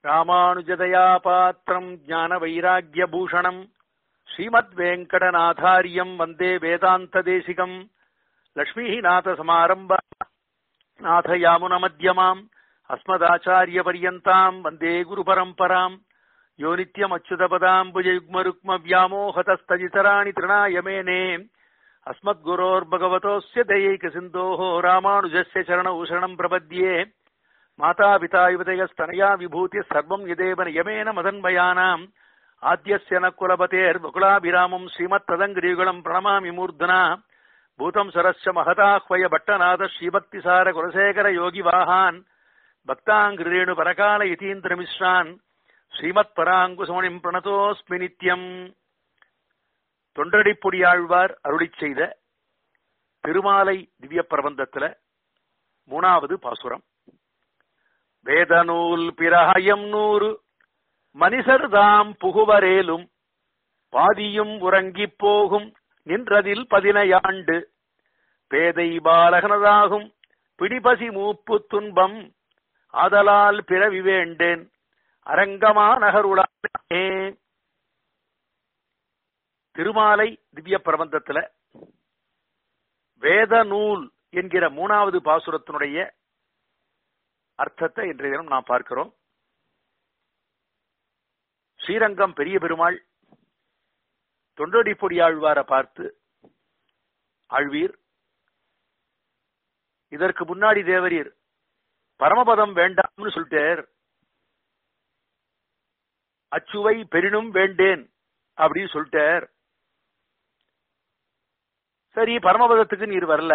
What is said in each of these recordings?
ராமானுஜதயா பாத்திரம் ஞான வைராகிய பூஷணம் ஸ்ரீமத் வெங்கடநாதாரியம் வந்தே வேதாந்த தேசிகம் லக்ஷ்மீநாத சமாரம்பா நாதயாமுன மத்தியமாம் அஸ்மதாச்சாரிய பரியந்தாம் வந்தே குரு பரம்பராம் யோ நித்யம் அச்சுதபதாம்புஜயுக்மருக்ம வியாமோகதஸ்தஜிதராணி திருணாயமேனே अस्मद्गुरोर्भगवतोऽस्य दयैकसिन्धोः रामानुजस्य चरणौ शरणम् प्रपद्ये मातापिता युवतयस्तनया विभूतिः सर्वम् यदेव नियमेन मदन्वयानाम् आद्यस्य न कुलपतेर्वकुलाभिरामम् श्रीमत्तदङ्ग्रीगुणम् प्रणमामि मूर्धना भूतम् सरस्य महताह्वय भट्टनाथ श्रीभक्तिसार कुलशेखर योगिवाहान् भक्ताङ्ग्रिरेणु परकाल यतीन्द्रमिश्रान् श्रीमत्पराङ्कुशमणिम् प्रणतोऽस्मि नित्यम् தொண்டடிப்பொடியாழ்வார் அருளி செய்த திருமாலை திவ்ய பிரபந்தத்துல மூணாவது பாசுரம் வேதநூல் பிரஹயம் நூறு மனிதர்தாம் புகுவரேலும் பாதியும் உறங்கிப் போகும் நின்றதில் பதினையாண்டு பேதை பாலகனதாகும் பிடிபசி மூப்பு துன்பம் ஆதலால் பிறவி வேண்டேன் அரங்கமா நகருளானே திருமாலை திவ்ய பிரபந்தத்துல வேத நூல் என்கிற மூணாவது பாசுரத்தினுடைய அர்த்தத்தை இன்றைய தினம் நாம் பார்க்கிறோம் ஸ்ரீரங்கம் பெரிய பெருமாள் தொண்டடி பொடியாழ்வார பார்த்து ஆழ்வீர் இதற்கு முன்னாடி தேவரீர் பரமபதம் வேண்டாம்னு சொல்லிட்டார் அச்சுவை பெரினும் வேண்டேன் அப்படின்னு சொல்லிட்டார் சரி பரமபதத்துக்கு நீர் வரல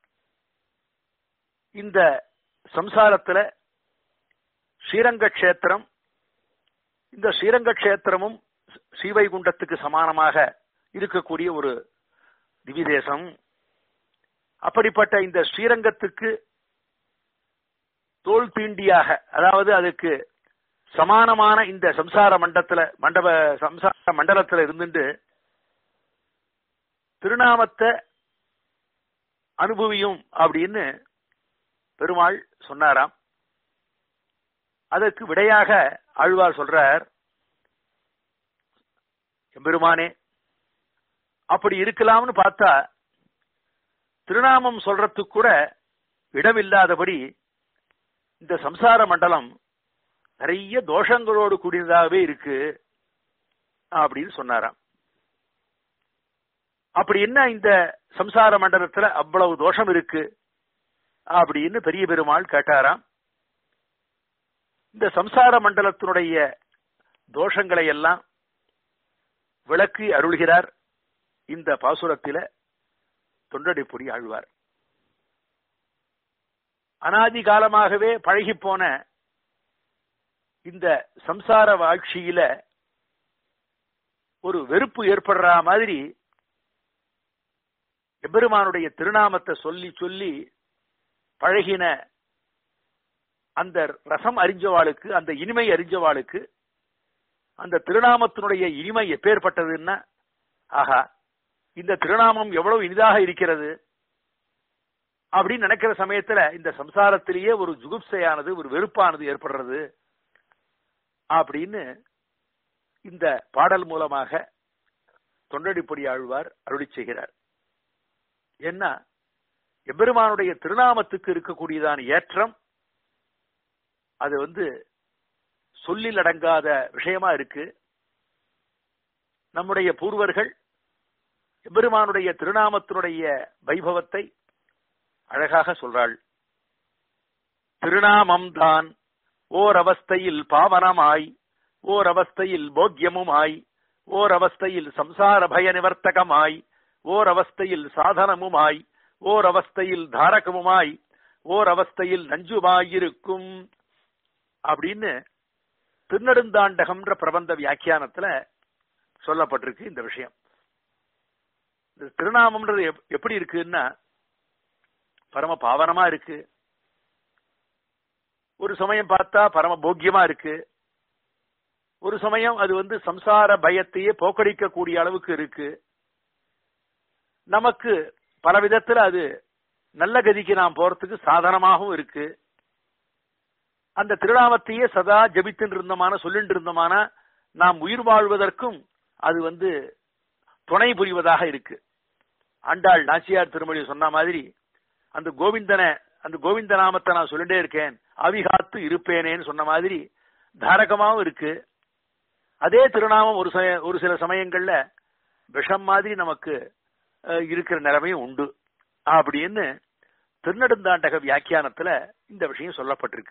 இந்த சம்சாரத்துல ஸ்ரீரங்க கஷேத்திரம் இந்த ஸ்ரீரங்க கஷேத்திரமும் ஸ்ரீவைகுண்டத்துக்கு சமானமாக இருக்கக்கூடிய ஒரு திவிதேசம் அப்படிப்பட்ட இந்த ஸ்ரீரங்கத்துக்கு தோல் தீண்டியாக அதாவது அதுக்கு சமானமான இந்த சம்சார மண்டத்துல மண்டப சம்சார மண்டலத்துல இருந்துட்டு திருநாமத்தை அனுபவியும் அப்படின்னு பெருமாள் சொன்னாராம் அதற்கு விடையாக ஆழ்வார் சொல்றார் எம்பெருமானே அப்படி இருக்கலாம்னு பார்த்தா திருநாமம் சொல்றதுக்கு கூட இடமில்லாதபடி இந்த சம்சார மண்டலம் நிறைய தோஷங்களோடு கூடியதாகவே இருக்கு அப்படின்னு சொன்னாராம் அப்படி என்ன இந்த சம்சார மண்டலத்துல அவ்வளவு தோஷம் இருக்கு அப்படின்னு பெரிய பெருமாள் கேட்டாராம் இந்த சம்சார மண்டலத்தினுடைய தோஷங்களை எல்லாம் விளக்கி அருள்கிறார் இந்த பாசுரத்தில தொண்டடிப்பொடி ஆழ்வார் அனாதி காலமாகவே பழகி போன இந்த சம்சார வாழ்ச்சியில ஒரு வெறுப்பு ஏற்படுற மாதிரி எபெருமானுடைய திருநாமத்தை சொல்லி சொல்லி பழகின அந்த ரசம் அறிஞ்சவாளுக்கு அந்த இனிமை அறிஞ்சவாளுக்கு அந்த திருநாமத்தினுடைய இனிமை எப்பேற்பட்டதுன்னா ஆஹா இந்த திருநாமம் எவ்வளவு இனிதாக இருக்கிறது அப்படின்னு நினைக்கிற சமயத்துல இந்த சம்சாரத்திலேயே ஒரு ஜுகுப்சையானது ஒரு வெறுப்பானது ஏற்படுறது அப்படின்னு இந்த பாடல் மூலமாக தொண்டடிப்படி ஆழ்வார் அருளி செய்கிறார் என்ன எபெருமானுடைய திருநாமத்துக்கு இருக்கக்கூடியதான ஏற்றம் அது வந்து சொல்லில் அடங்காத விஷயமா இருக்கு நம்முடைய பூர்வர்கள் எபெருமானுடைய திருநாமத்தினுடைய வைபவத்தை அழகாக சொல்றாள் திருநாமம் தான் ஓர் அவஸ்தையில் பாவனமாய் ஓர் அவஸ்தையில் போக்கியமுமாய் ஓர் அவஸ்தையில் சம்சார பய நிவர்த்தகமாய் ஓர் அவஸ்தையில் சாதனமுமாய் ஓர் அவஸ்தையில் தாரகமுமாய் ஓர் அவஸ்தையில் நஞ்சுமாயிருக்கும் அப்படின்னு திருநெடுந்தாண்டகம்ன்ற பிரபந்த வியாக்கியானத்துல சொல்லப்பட்டிருக்கு இந்த விஷயம் இந்த திருநாமம்ன்றது எப்படி இருக்குன்னா பரம பாவனமா இருக்கு ஒரு சமயம் பார்த்தா பரம போக்கியமா இருக்கு ஒரு சமயம் அது வந்து சம்சார பயத்தையே போக்கடிக்கக்கூடிய அளவுக்கு இருக்கு நமக்கு பல விதத்துல அது நல்ல கதிக்கு நாம் போறதுக்கு சாதனமாகவும் இருக்கு அந்த திருநாமத்தையே சதா ஜபித்துட்டு இருந்தமான சொல்லிட்டு இருந்தமான நாம் உயிர் வாழ்வதற்கும் அது வந்து துணை புரிவதாக இருக்கு ஆண்டாள் நாச்சியார் திருமொழி சொன்ன மாதிரி அந்த கோவிந்தனை அந்த கோவிந்த நாமத்தை நான் சொல்லிட்டே இருக்கேன் அவிகாத்து இருப்பேனேன்னு சொன்ன மாதிரி தாரகமாவும் இருக்கு அதே திருநாமம் ஒரு சமய ஒரு சில சமயங்கள்ல விஷம் மாதிரி நமக்கு அஹ், இருக்கிற நிலைமையும் உண்டு அப்படின்னு திருநெடுந்தாண்டக வியாக்கியானத்துல இந்த விஷயம் சொல்லப்பட்டிருக்கு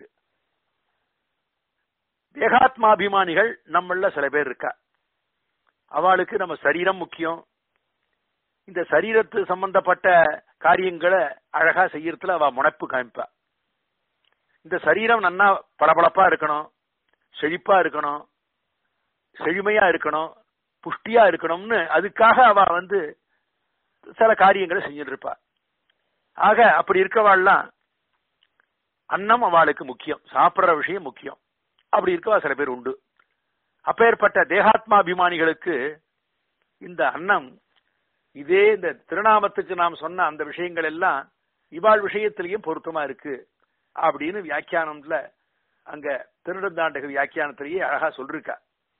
தேகாத்மாபிமானிகள் நம்மள சில பேர் இருக்கா அவளுக்கு நம்ம சரீரம் முக்கியம் இந்த சரீரத்து சம்பந்தப்பட்ட காரியங்களை அழகா செய்யறதுல அவ முனைப்பு காமிப்பா இந்த சரீரம் நன்னா பளபளப்பா இருக்கணும் செழிப்பா இருக்கணும் செழுமையா இருக்கணும் புஷ்டியா இருக்கணும்னு அதுக்காக அவ வந்து சில காரியங்களை செஞ்சுட்டு இருப்பா ஆக அப்படி இருக்கவாள்லாம் அன்னம் அவளுக்கு முக்கியம் சாப்பிடுற விஷயம் முக்கியம் அப்படி இருக்கவா சில பேர் உண்டு அப்பேற்பட்ட தேகாத்மாபிமானிகளுக்கு இந்த அன்னம் இதே இந்த திருநாமத்துக்கு நாம் சொன்ன அந்த விஷயங்கள் எல்லாம் இவாள் விஷயத்திலையும் பொருத்தமா இருக்கு அப்படின்னு வியாக்கியானம்ல அங்க திருநெடுந்தாண்டக வியாக்கியானத்திலேயே அழகா சொல்லிருக்கா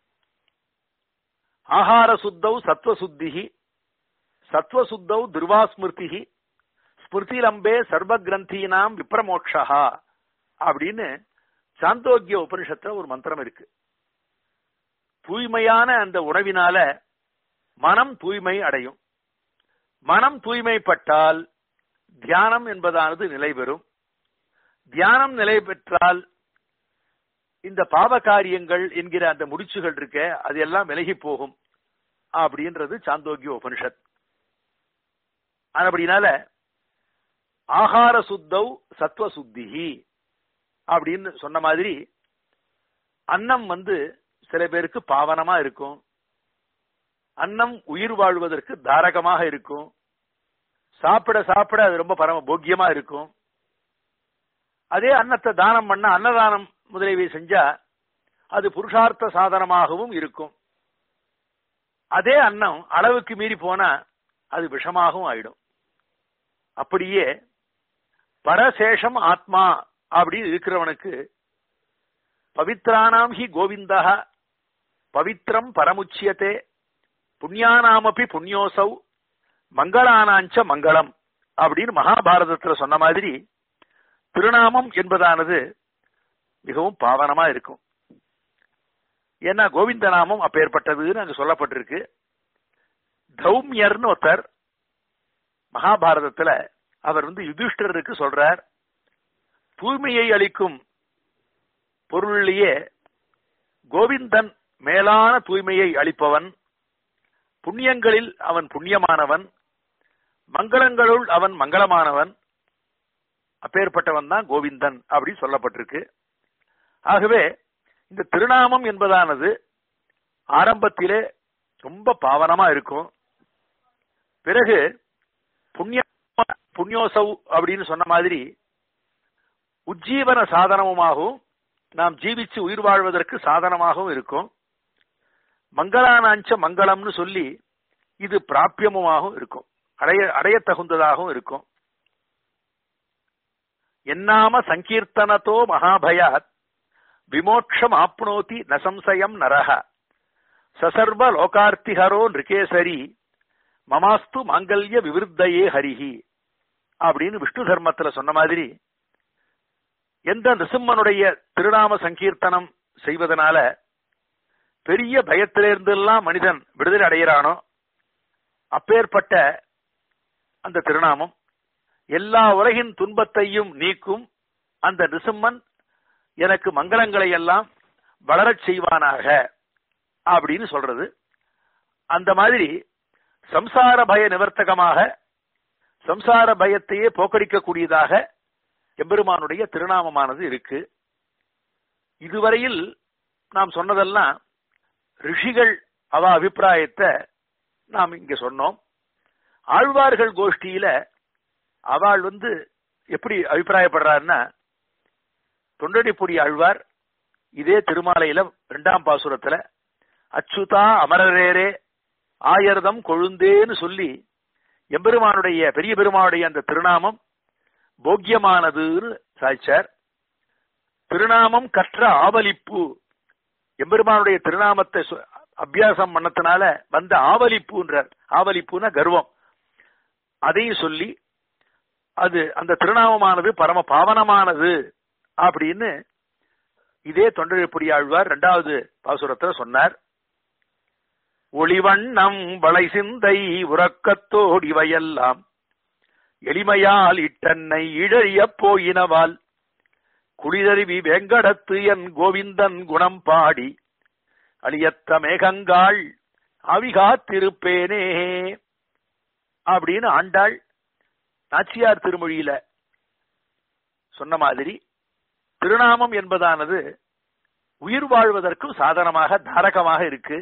ஆகார சுத்தௌ சத்வ சுத்திகி சத்வ சுத்தௌ துர்வாஸ்மிருதி ஸ்மிருதிலம்பே சர்வ கிரந்தீனாம் விப்ரமோக்ஷா அப்படின்னு சாந்தோக்கிய உபனிஷத்துல ஒரு மந்திரம் இருக்கு தூய்மையான அந்த உணவினால மனம் தூய்மை அடையும் மனம் தூய்மைப்பட்டால் தியானம் என்பதானது நிலை பெறும் தியானம் நிலை பெற்றால் இந்த பாவ காரியங்கள் என்கிற அந்த முடிச்சுகள் இருக்க அது எல்லாம் விலகி போகும் அப்படின்றது சாந்தோக்கிய உபனிஷத் அப்படினால ஆகார சுத்தௌ சத்வ சுத்திகி அப்படின்னு சொன்ன மாதிரி அன்னம் வந்து சில பேருக்கு பாவனமா இருக்கும் அன்னம் உயிர் வாழ்வதற்கு தாரகமாக இருக்கும் சாப்பிட சாப்பிட அது ரொம்ப பரம போக்கியமா இருக்கும் அதே அன்னத்தை தானம் பண்ண அன்னதானம் முதலியவை செஞ்சா அது புருஷார்த்த சாதனமாகவும் இருக்கும் அதே அன்னம் அளவுக்கு மீறி போனா அது விஷமாகவும் ஆயிடும் அப்படியே பரசேஷம் ஆத்மா அப்படின்னு இருக்கிறவனுக்கு பவித்ரானாம் ஹி கோவிந்தா பவித்ரம் பரமுச்சியத்தே புண்ணியானாமப்பி புண்ணியோசௌ மங்களானாஞ்ச மங்களம் அப்படின்னு மகாபாரதத்துல சொன்ன மாதிரி திருநாமம் என்பதானது மிகவும் பாவனமா இருக்கும் ஏன்னா கோவிந்த நாமம் அப்பேற்பட்டதுன்னு அங்க சொல்லப்பட்டிருக்கு தௌமியர்னு ஒருத்தர் மகாபாரதத்துல அவர் வந்து யுதிஷ்டருக்கு சொல்றார் தூய்மையை அளிக்கும் பொருளிலேயே கோவிந்தன் மேலான தூய்மையை அளிப்பவன் புண்ணியங்களில் அவன் புண்ணியமானவன் மங்களங்களுள் அவன் மங்களமானவன் அப்பேற்பட்டவன் தான் கோவிந்தன் அப்படி சொல்லப்பட்டிருக்கு ஆகவே இந்த திருநாமம் என்பதானது ஆரம்பத்திலே ரொம்ப பாவனமா இருக்கும் பிறகு புண்ணிய புண்ணியோசவ் அப்படின்னு சொன்ன மாதிரி உஜ்ஜீவன சாதனமுமாகவும் நாம் ஜீவிச்சு உயிர் வாழ்வதற்கு சாதனமாகவும் இருக்கும் மங்களானாஞ்ச மங்களம்னு சொல்லி இது பிராபியமுமாகவும் இருக்கும் அடைய அடைய தகுந்ததாகவும் இருக்கும் என்னாம சங்கீர்த்தனத்தோ மகாபயாத் விமோட்சம் ஆப்னோதி நசம்சயம் நரஹ சசர்வ லோகார்த்திஹரோ நிருகேசரி மமாஸ்து மாங்கல்ய விவிருத்தையே ஹரிஹி அப்படின்னு விஷ்ணு தர்மத்துல சொன்ன மாதிரி எந்த நிருசிம்மனுடைய திருநாம சங்கீர்த்தனம் செய்வதனால பெரிய பயத்திலிருந்தெல்லாம் மனிதன் விடுதலை அடைகிறானோ அப்பேற்பட்ட அந்த திருநாமம் எல்லா உலகின் துன்பத்தையும் நீக்கும் அந்த நிருசிம்மன் எனக்கு மங்களங்களை எல்லாம் வளரச் செய்வானாக அப்படின்னு சொல்றது அந்த மாதிரி சம்சார பய நிவர்த்தகமாக சம்சார பயத்தையே போக்கடிக்கக்கூடியதாக எம்பெருமானுடைய திருநாமமானது இருக்கு இதுவரையில் நாம் சொன்னதெல்லாம் ரிஷிகள் அவ அபிப்பிராயத்தை நாம் இங்க சொன்னோம் ஆழ்வார்கள் கோஷ்டியில அவள் வந்து எப்படி அபிப்பிராயப்படுறாருன்னா தொண்டடிப்புடி ஆழ்வார் இதே திருமாலையில இரண்டாம் பாசுரத்துல அச்சுதா அமரரேரே ஆயர்தம் கொழுந்தேன்னு சொல்லி எம்பெருமானுடைய பெரிய பெருமானுடைய அந்த திருநாமம் போக்கியமானதுன்னு சாய்ச்சார் திருநாமம் கற்ற ஆவலிப்பு எம்பெருமானுடைய திருநாமத்தை சொ- அபியாசம் பண்ணத்தினால வந்த ஆவலிப்புன்றார் ஆவலிப்புன்னா கர்வம் அதையும் சொல்லி அது அந்த திருநாமமானது பரம பாவனமானது அப்படின்னு இதே தொண்டரிப்புடி ஆழ்வார் இரண்டாவது பாசுரத்துல சொன்னார் ஒளிவண்ணம் வளை சிந்தை உறக்கத்தோடு இவையெல்லாம் எளிமையால் இட்டன்னை இழறியப் போயினவால் குளிதருவி வெங்கடத்து என் கோவிந்தன் குணம் பாடி அழியத்த மேகங்காள் அவிகாத்திருப்பேனே அப்படின்னு ஆண்டாள் நாச்சியார் திருமொழியில சொன்ன மாதிரி திருநாமம் என்பதானது உயிர் வாழ்வதற்கும் சாதனமாக தாரகமாக இருக்கு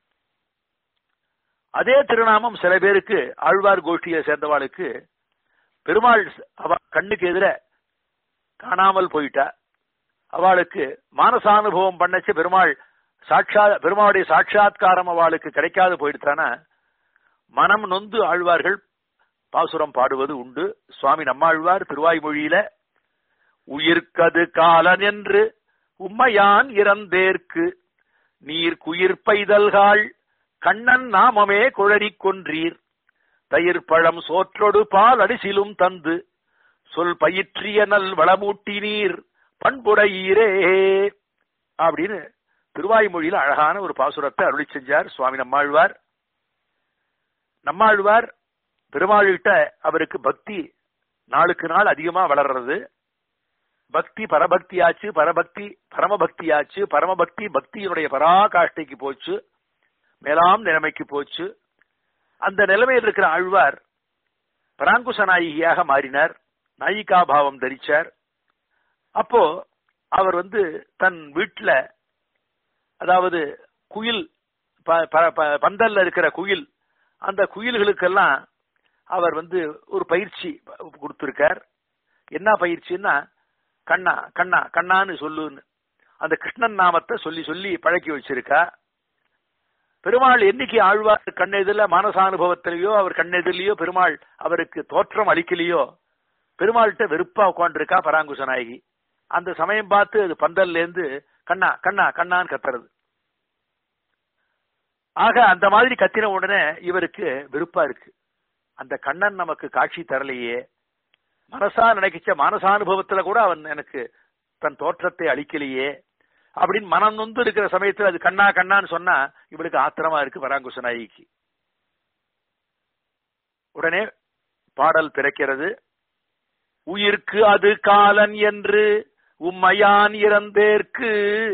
அதே திருநாமம் சில பேருக்கு ஆழ்வார் கோஷ்டியை சேர்ந்தவாளுக்கு பெருமாள் அவ கண்ணுக்கு எதிர காணாமல் போயிட்டா அவளுக்கு மானசானுபவம் பண்ணச்சு பெருமாள் சாட்சா பெருமாளுடைய சாட்சாத்காரம் அவளுக்கு கிடைக்காது போயிடுத்தானா மனம் நொந்து ஆழ்வார்கள் பாசுரம் பாடுவது உண்டு சுவாமி நம்மாழ்வார் திருவாய்மொழியில உயிர்க்கது காலன் என்று உம்மையான் இறந்தேற்கு நீர் குயிர் பைதல்காள் கண்ணன் நாமமே குழறிக் கொன்றீர் தயிர் பழம் சோற்றொடு பால் அடிசிலும் தந்து சொல் பயிற்றிய நல் வளமூட்டி நீர் பண்புடையீரே அப்படின்னு திருவாய்மொழியில அழகான ஒரு பாசுரத்தை அருளி செஞ்சார் சுவாமி நம்மாழ்வார் நம்மாழ்வார் பெருமாள்கிட்ட அவருக்கு பக்தி நாளுக்கு நாள் அதிகமா வளர்றது பக்தி பரபக்தியாச்சு பரபக்தி பரமபக்தியாச்சு பரமபக்தி பக்தியினுடைய பராகாஷ்டைக்கு போச்சு மேலாம் நிலைமைக்கு போச்சு அந்த நிலைமையில் இருக்கிற ஆழ்வார் பராங்குச நாயகியாக மாறினார் நாயிகா பாவம் தரிச்சார் அப்போ அவர் வந்து தன் வீட்டுல அதாவது குயில் ப- ப- ப- பந்தல்ல இருக்கிற குயில் அந்த குயில்களுக்கெல்லாம் அவர் வந்து ஒரு பயிற்சி கொடுத்திருக்கார் என்ன பயிற்சின்னா கண்ணா கண்ணா கண்ணான்னு சொல்லுன்னு அந்த கிருஷ்ணன் நாமத்தை சொல்லி சொல்லி பழக்கி வச்சிருக்கா பெருமாள் என்னைக்கு ஆழ்வார் கண்ணெதிரில மானசானுபவத்திலேயோ அவர் கண்ணெதிரிலேயோ பெருமாள் அவருக்கு தோற்றம் அளிக்கலையோ பெருமாள்கிட்ட வெறுப்பா உட்காந்துருக்கா பராங்குச நாயகி அந்த சமயம் பார்த்து அது பந்தல்ல இருந்து கண்ணா கண்ணா கண்ணான்னு கத்துறது ஆக அந்த மாதிரி கத்தின உடனே இவருக்கு வெறுப்பா இருக்கு அந்த கண்ணன் நமக்கு காட்சி தரலையே மனசா நினைக்கிச்ச மானசானுபவத்துல கூட அவன் எனக்கு தன் தோற்றத்தை அளிக்கலையே அப்படின்னு மனம் நொந்து இருக்கிற சமயத்துல அது கண்ணா கண்ணான்னு சொன்னா இவளுக்கு ஆத்திரமா இருக்கு வராங்குச நாயிக்கு உடனே பாடல் பிறக்கிறது உயிர்க்கு அது காலன் என்று உம்மையான் இறந்தேற்கு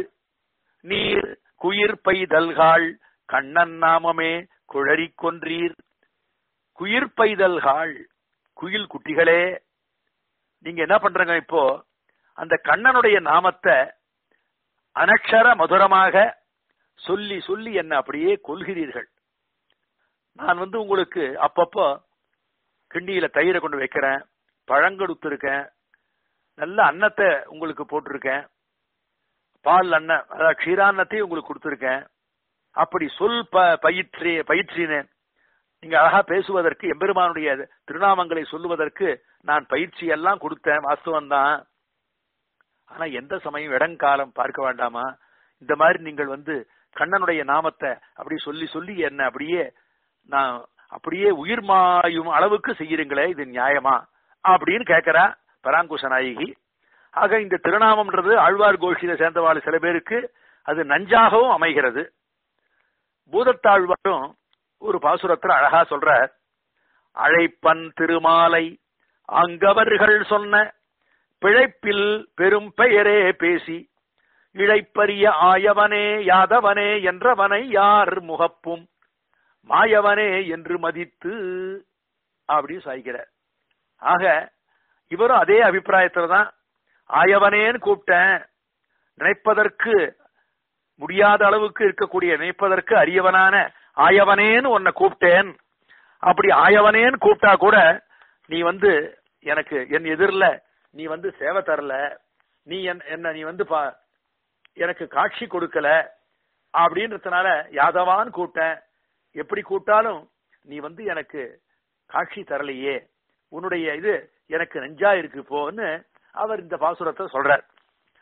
நீர் குயிர் பைதல்காள் கண்ணன் நாமமே குழறிக் கொன்றீர் குயிர் பைதல்காள் குயில் குட்டிகளே நீங்க என்ன பண்றங்க இப்போ அந்த கண்ணனுடைய நாமத்தை அனக்ஷர மதுரமாக சொல்லி சொல்லி என்ன அப்படியே கொள்கிறீர்கள் நான் வந்து உங்களுக்கு அப்பப்போ கிண்டியில தயிரை கொண்டு வைக்கிறேன் பழங்கொடுத்து இருக்கேன் நல்ல அன்னத்தை உங்களுக்கு போட்டிருக்கேன் பால் அன்னம் அதாவது க்ஷீரான்னத்தையும் உங்களுக்கு கொடுத்துருக்கேன் அப்படி சொல் ப பயிற்றி பயிற்றினேன் நீங்க அழகா பேசுவதற்கு எம்பெருமானுடைய திருநாமங்களை சொல்லுவதற்கு நான் பயிற்சி எல்லாம் கொடுத்தேன் வாஸ்தவம் தான் ஆனா எந்த சமயம் இடங்காலம் பார்க்க வேண்டாமா இந்த மாதிரி நீங்கள் வந்து கண்ணனுடைய நாமத்தை அப்படி சொல்லி சொல்லி என்ன அப்படியே நான் அப்படியே உயிர் மாயும் அளவுக்கு செய்யறீங்களே இது நியாயமா அப்படின்னு கேட்கிறா பராங்குச நாயகி ஆக இந்த திருநாமம்ன்றது ஆழ்வார் கோஷியில சேர்ந்தவாள் சில பேருக்கு அது நஞ்சாகவும் அமைகிறது பூதத்தாழ்வாரும் ஒரு பாசுரத்துல அழகா சொல்றார் அழைப்பன் திருமாலை அங்கவர்கள் சொன்ன பிழைப்பில் பெரும் பெயரே பேசி இழைப்பரிய ஆயவனே யாதவனே என்றவனை யார் முகப்பும் மாயவனே என்று மதித்து அப்படி சாய்க்கிறார் ஆக இவரும் அதே அபிப்பிராயத்துல தான் ஆயவனேன்னு கூப்பிட்டேன் நினைப்பதற்கு முடியாத அளவுக்கு இருக்கக்கூடிய நினைப்பதற்கு அரியவனான ஆயவனேன்னு உன்னை கூப்பிட்டேன் அப்படி ஆயவனேன்னு கூப்பிட்டா கூட நீ வந்து எனக்கு என் எதிரில நீ வந்து சேவை தரல நீ என்- என்ன நீ வந்து பா எனக்கு காட்சி கொடுக்கல அப்படின்றதுனால யாதவான் கூப்பிட்டேன் எப்படி கூப்பிட்டாலும் நீ வந்து எனக்கு காட்சி தரலையே உன்னுடைய இது எனக்கு நெஞ்சா இருக்கு போன்னு அவர் இந்த பாசுரத்தை சொல்றார்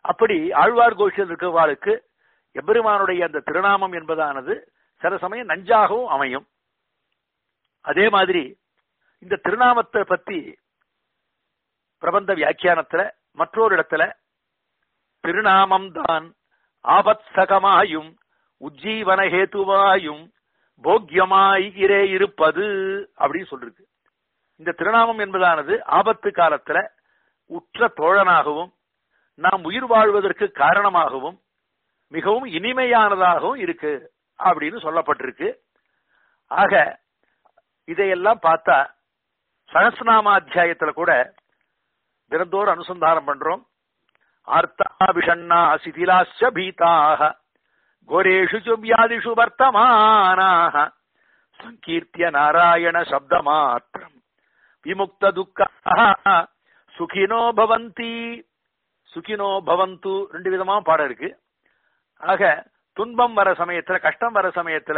அப்படி ஆழ்வார் கோஷில் இருக்கிறவாளுக்கு எம்பெருமானுடைய அந்த திருநாமம் என்பதானது சில சமயம் நஞ்சாகவும் அமையும் அதே மாதிரி இந்த திருநாமத்தை பத்தி பிரபந்த வியாக்கியானத்துல மற்றொரு இடத்துல திருநாமம் தான் ஆபத்சகமாயும் உஜ்ஜீவன ஹேத்துவாயும் போக்கியமாய் இரே இருப்பது அப்படின்னு சொல்லிருக்கு இந்த திருநாமம் என்பதானது ஆபத்து காலத்துல உற்ற தோழனாகவும் நாம் உயிர் வாழ்வதற்கு காரணமாகவும் மிகவும் இனிமையானதாகவும் இருக்கு அப்படின்னு சொல்லப்பட்டிருக்கு ஆக இதையெல்லாம் பார்த்தா சகசிரநாம அத்தியாயத்துல கூட தினந்தோறும் அனுசந்தானம் பண்றோம் ஆர்த்தா விஷண்ணா சிதிலாச்ச பீதாக கோரேஷு சு வியாதிஷு வர்த்தமானாக சங்கீர்த்திய நாராயண சப்த மாத்திரம் விமுக்த துக்க சுகினோ பவந்தி சுகினோ பவந்து ரெண்டு விதமா பாடம் இருக்கு ஆக துன்பம் வர சமயத்துல கஷ்டம் வர சமயத்துல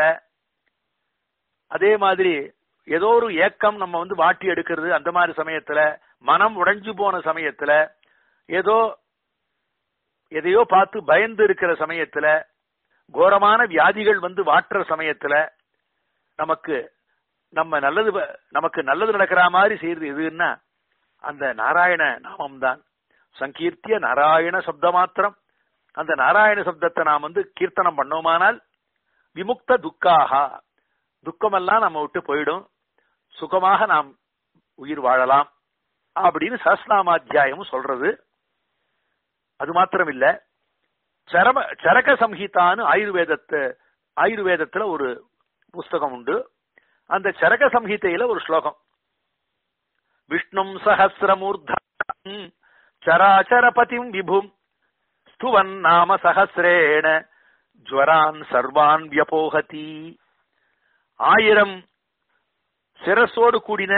அதே மாதிரி ஏதோ ஒரு ஏக்கம் நம்ம வந்து வாட்டி எடுக்கிறது அந்த மாதிரி சமயத்துல மனம் உடைஞ்சு போன சமயத்துல ஏதோ எதையோ பார்த்து பயந்து இருக்கிற சமயத்துல கோரமான வியாதிகள் வந்து வாட்டுற சமயத்துல நமக்கு நம்ம நல்லது நமக்கு நல்லது நடக்கிற மாதிரி செய்யறது எதுன்னா அந்த நாராயண நாமம் தான் சங்கீர்த்திய நாராயண சப்த மாத்திரம் அந்த நாராயண சப்தத்தை நாம் வந்து கீர்த்தனம் பண்ணோமானால் விமுக்த துக்காகா துக்கமெல்லாம் நம்ம விட்டு போயிடும் சுகமாக நாம் உயிர் வாழலாம் அப்படின்னு சஹஸ்நாமாத்தியாயம் சொல்றது அது மாத்திரம் இல்ல சரம சரக சம்ஹிதான்னு ஆயுர்வேதத்தை ஆயுர்வேதத்துல ஒரு புஸ்தகம் உண்டு அந்த சரக சம்ஹிதையில ஒரு ஸ்லோகம் விஷ்ணும் சஹசிரமூர்தம் சராச்சரபதிம் விபும் ஸ்துவன் நாம சஹசிரேண ஜுவரான் சர்வான் வியபோகதி ஆயிரம் சிரசோடு கூடின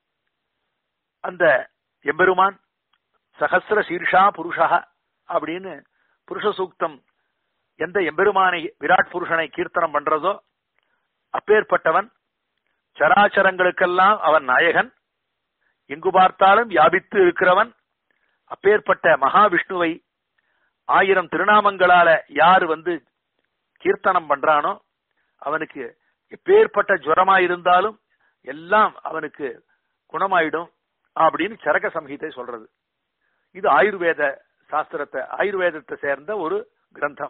அந்த எம்பெருமான் சகசிர சீர்ஷா புருஷா அப்படின்னு புருஷ சூக்தம் எந்த எம்பெருமானை விராட் புருஷனை கீர்த்தனம் பண்றதோ அப்பேற்பட்டவன் சராச்சரங்களுக்கெல்லாம் அவன் நாயகன் எங்கு பார்த்தாலும் வியாபித்து இருக்கிறவன் அப்பேற்பட்ட மகாவிஷ்ணுவை ஆயிரம் திருநாமங்களால யார் வந்து கீர்த்தனம் பண்றானோ அவனுக்கு எப்பேற்பட்ட ஜுரமா இருந்தாலும் எல்லாம் அவனுக்கு குணமாயிடும் அப்படின்னு சரக சம்ஹிதை சொல்றது இது ஆயுர்வேத சாஸ்திரத்தை ஆயுர்வேதத்தை சேர்ந்த ஒரு கிரந்தம்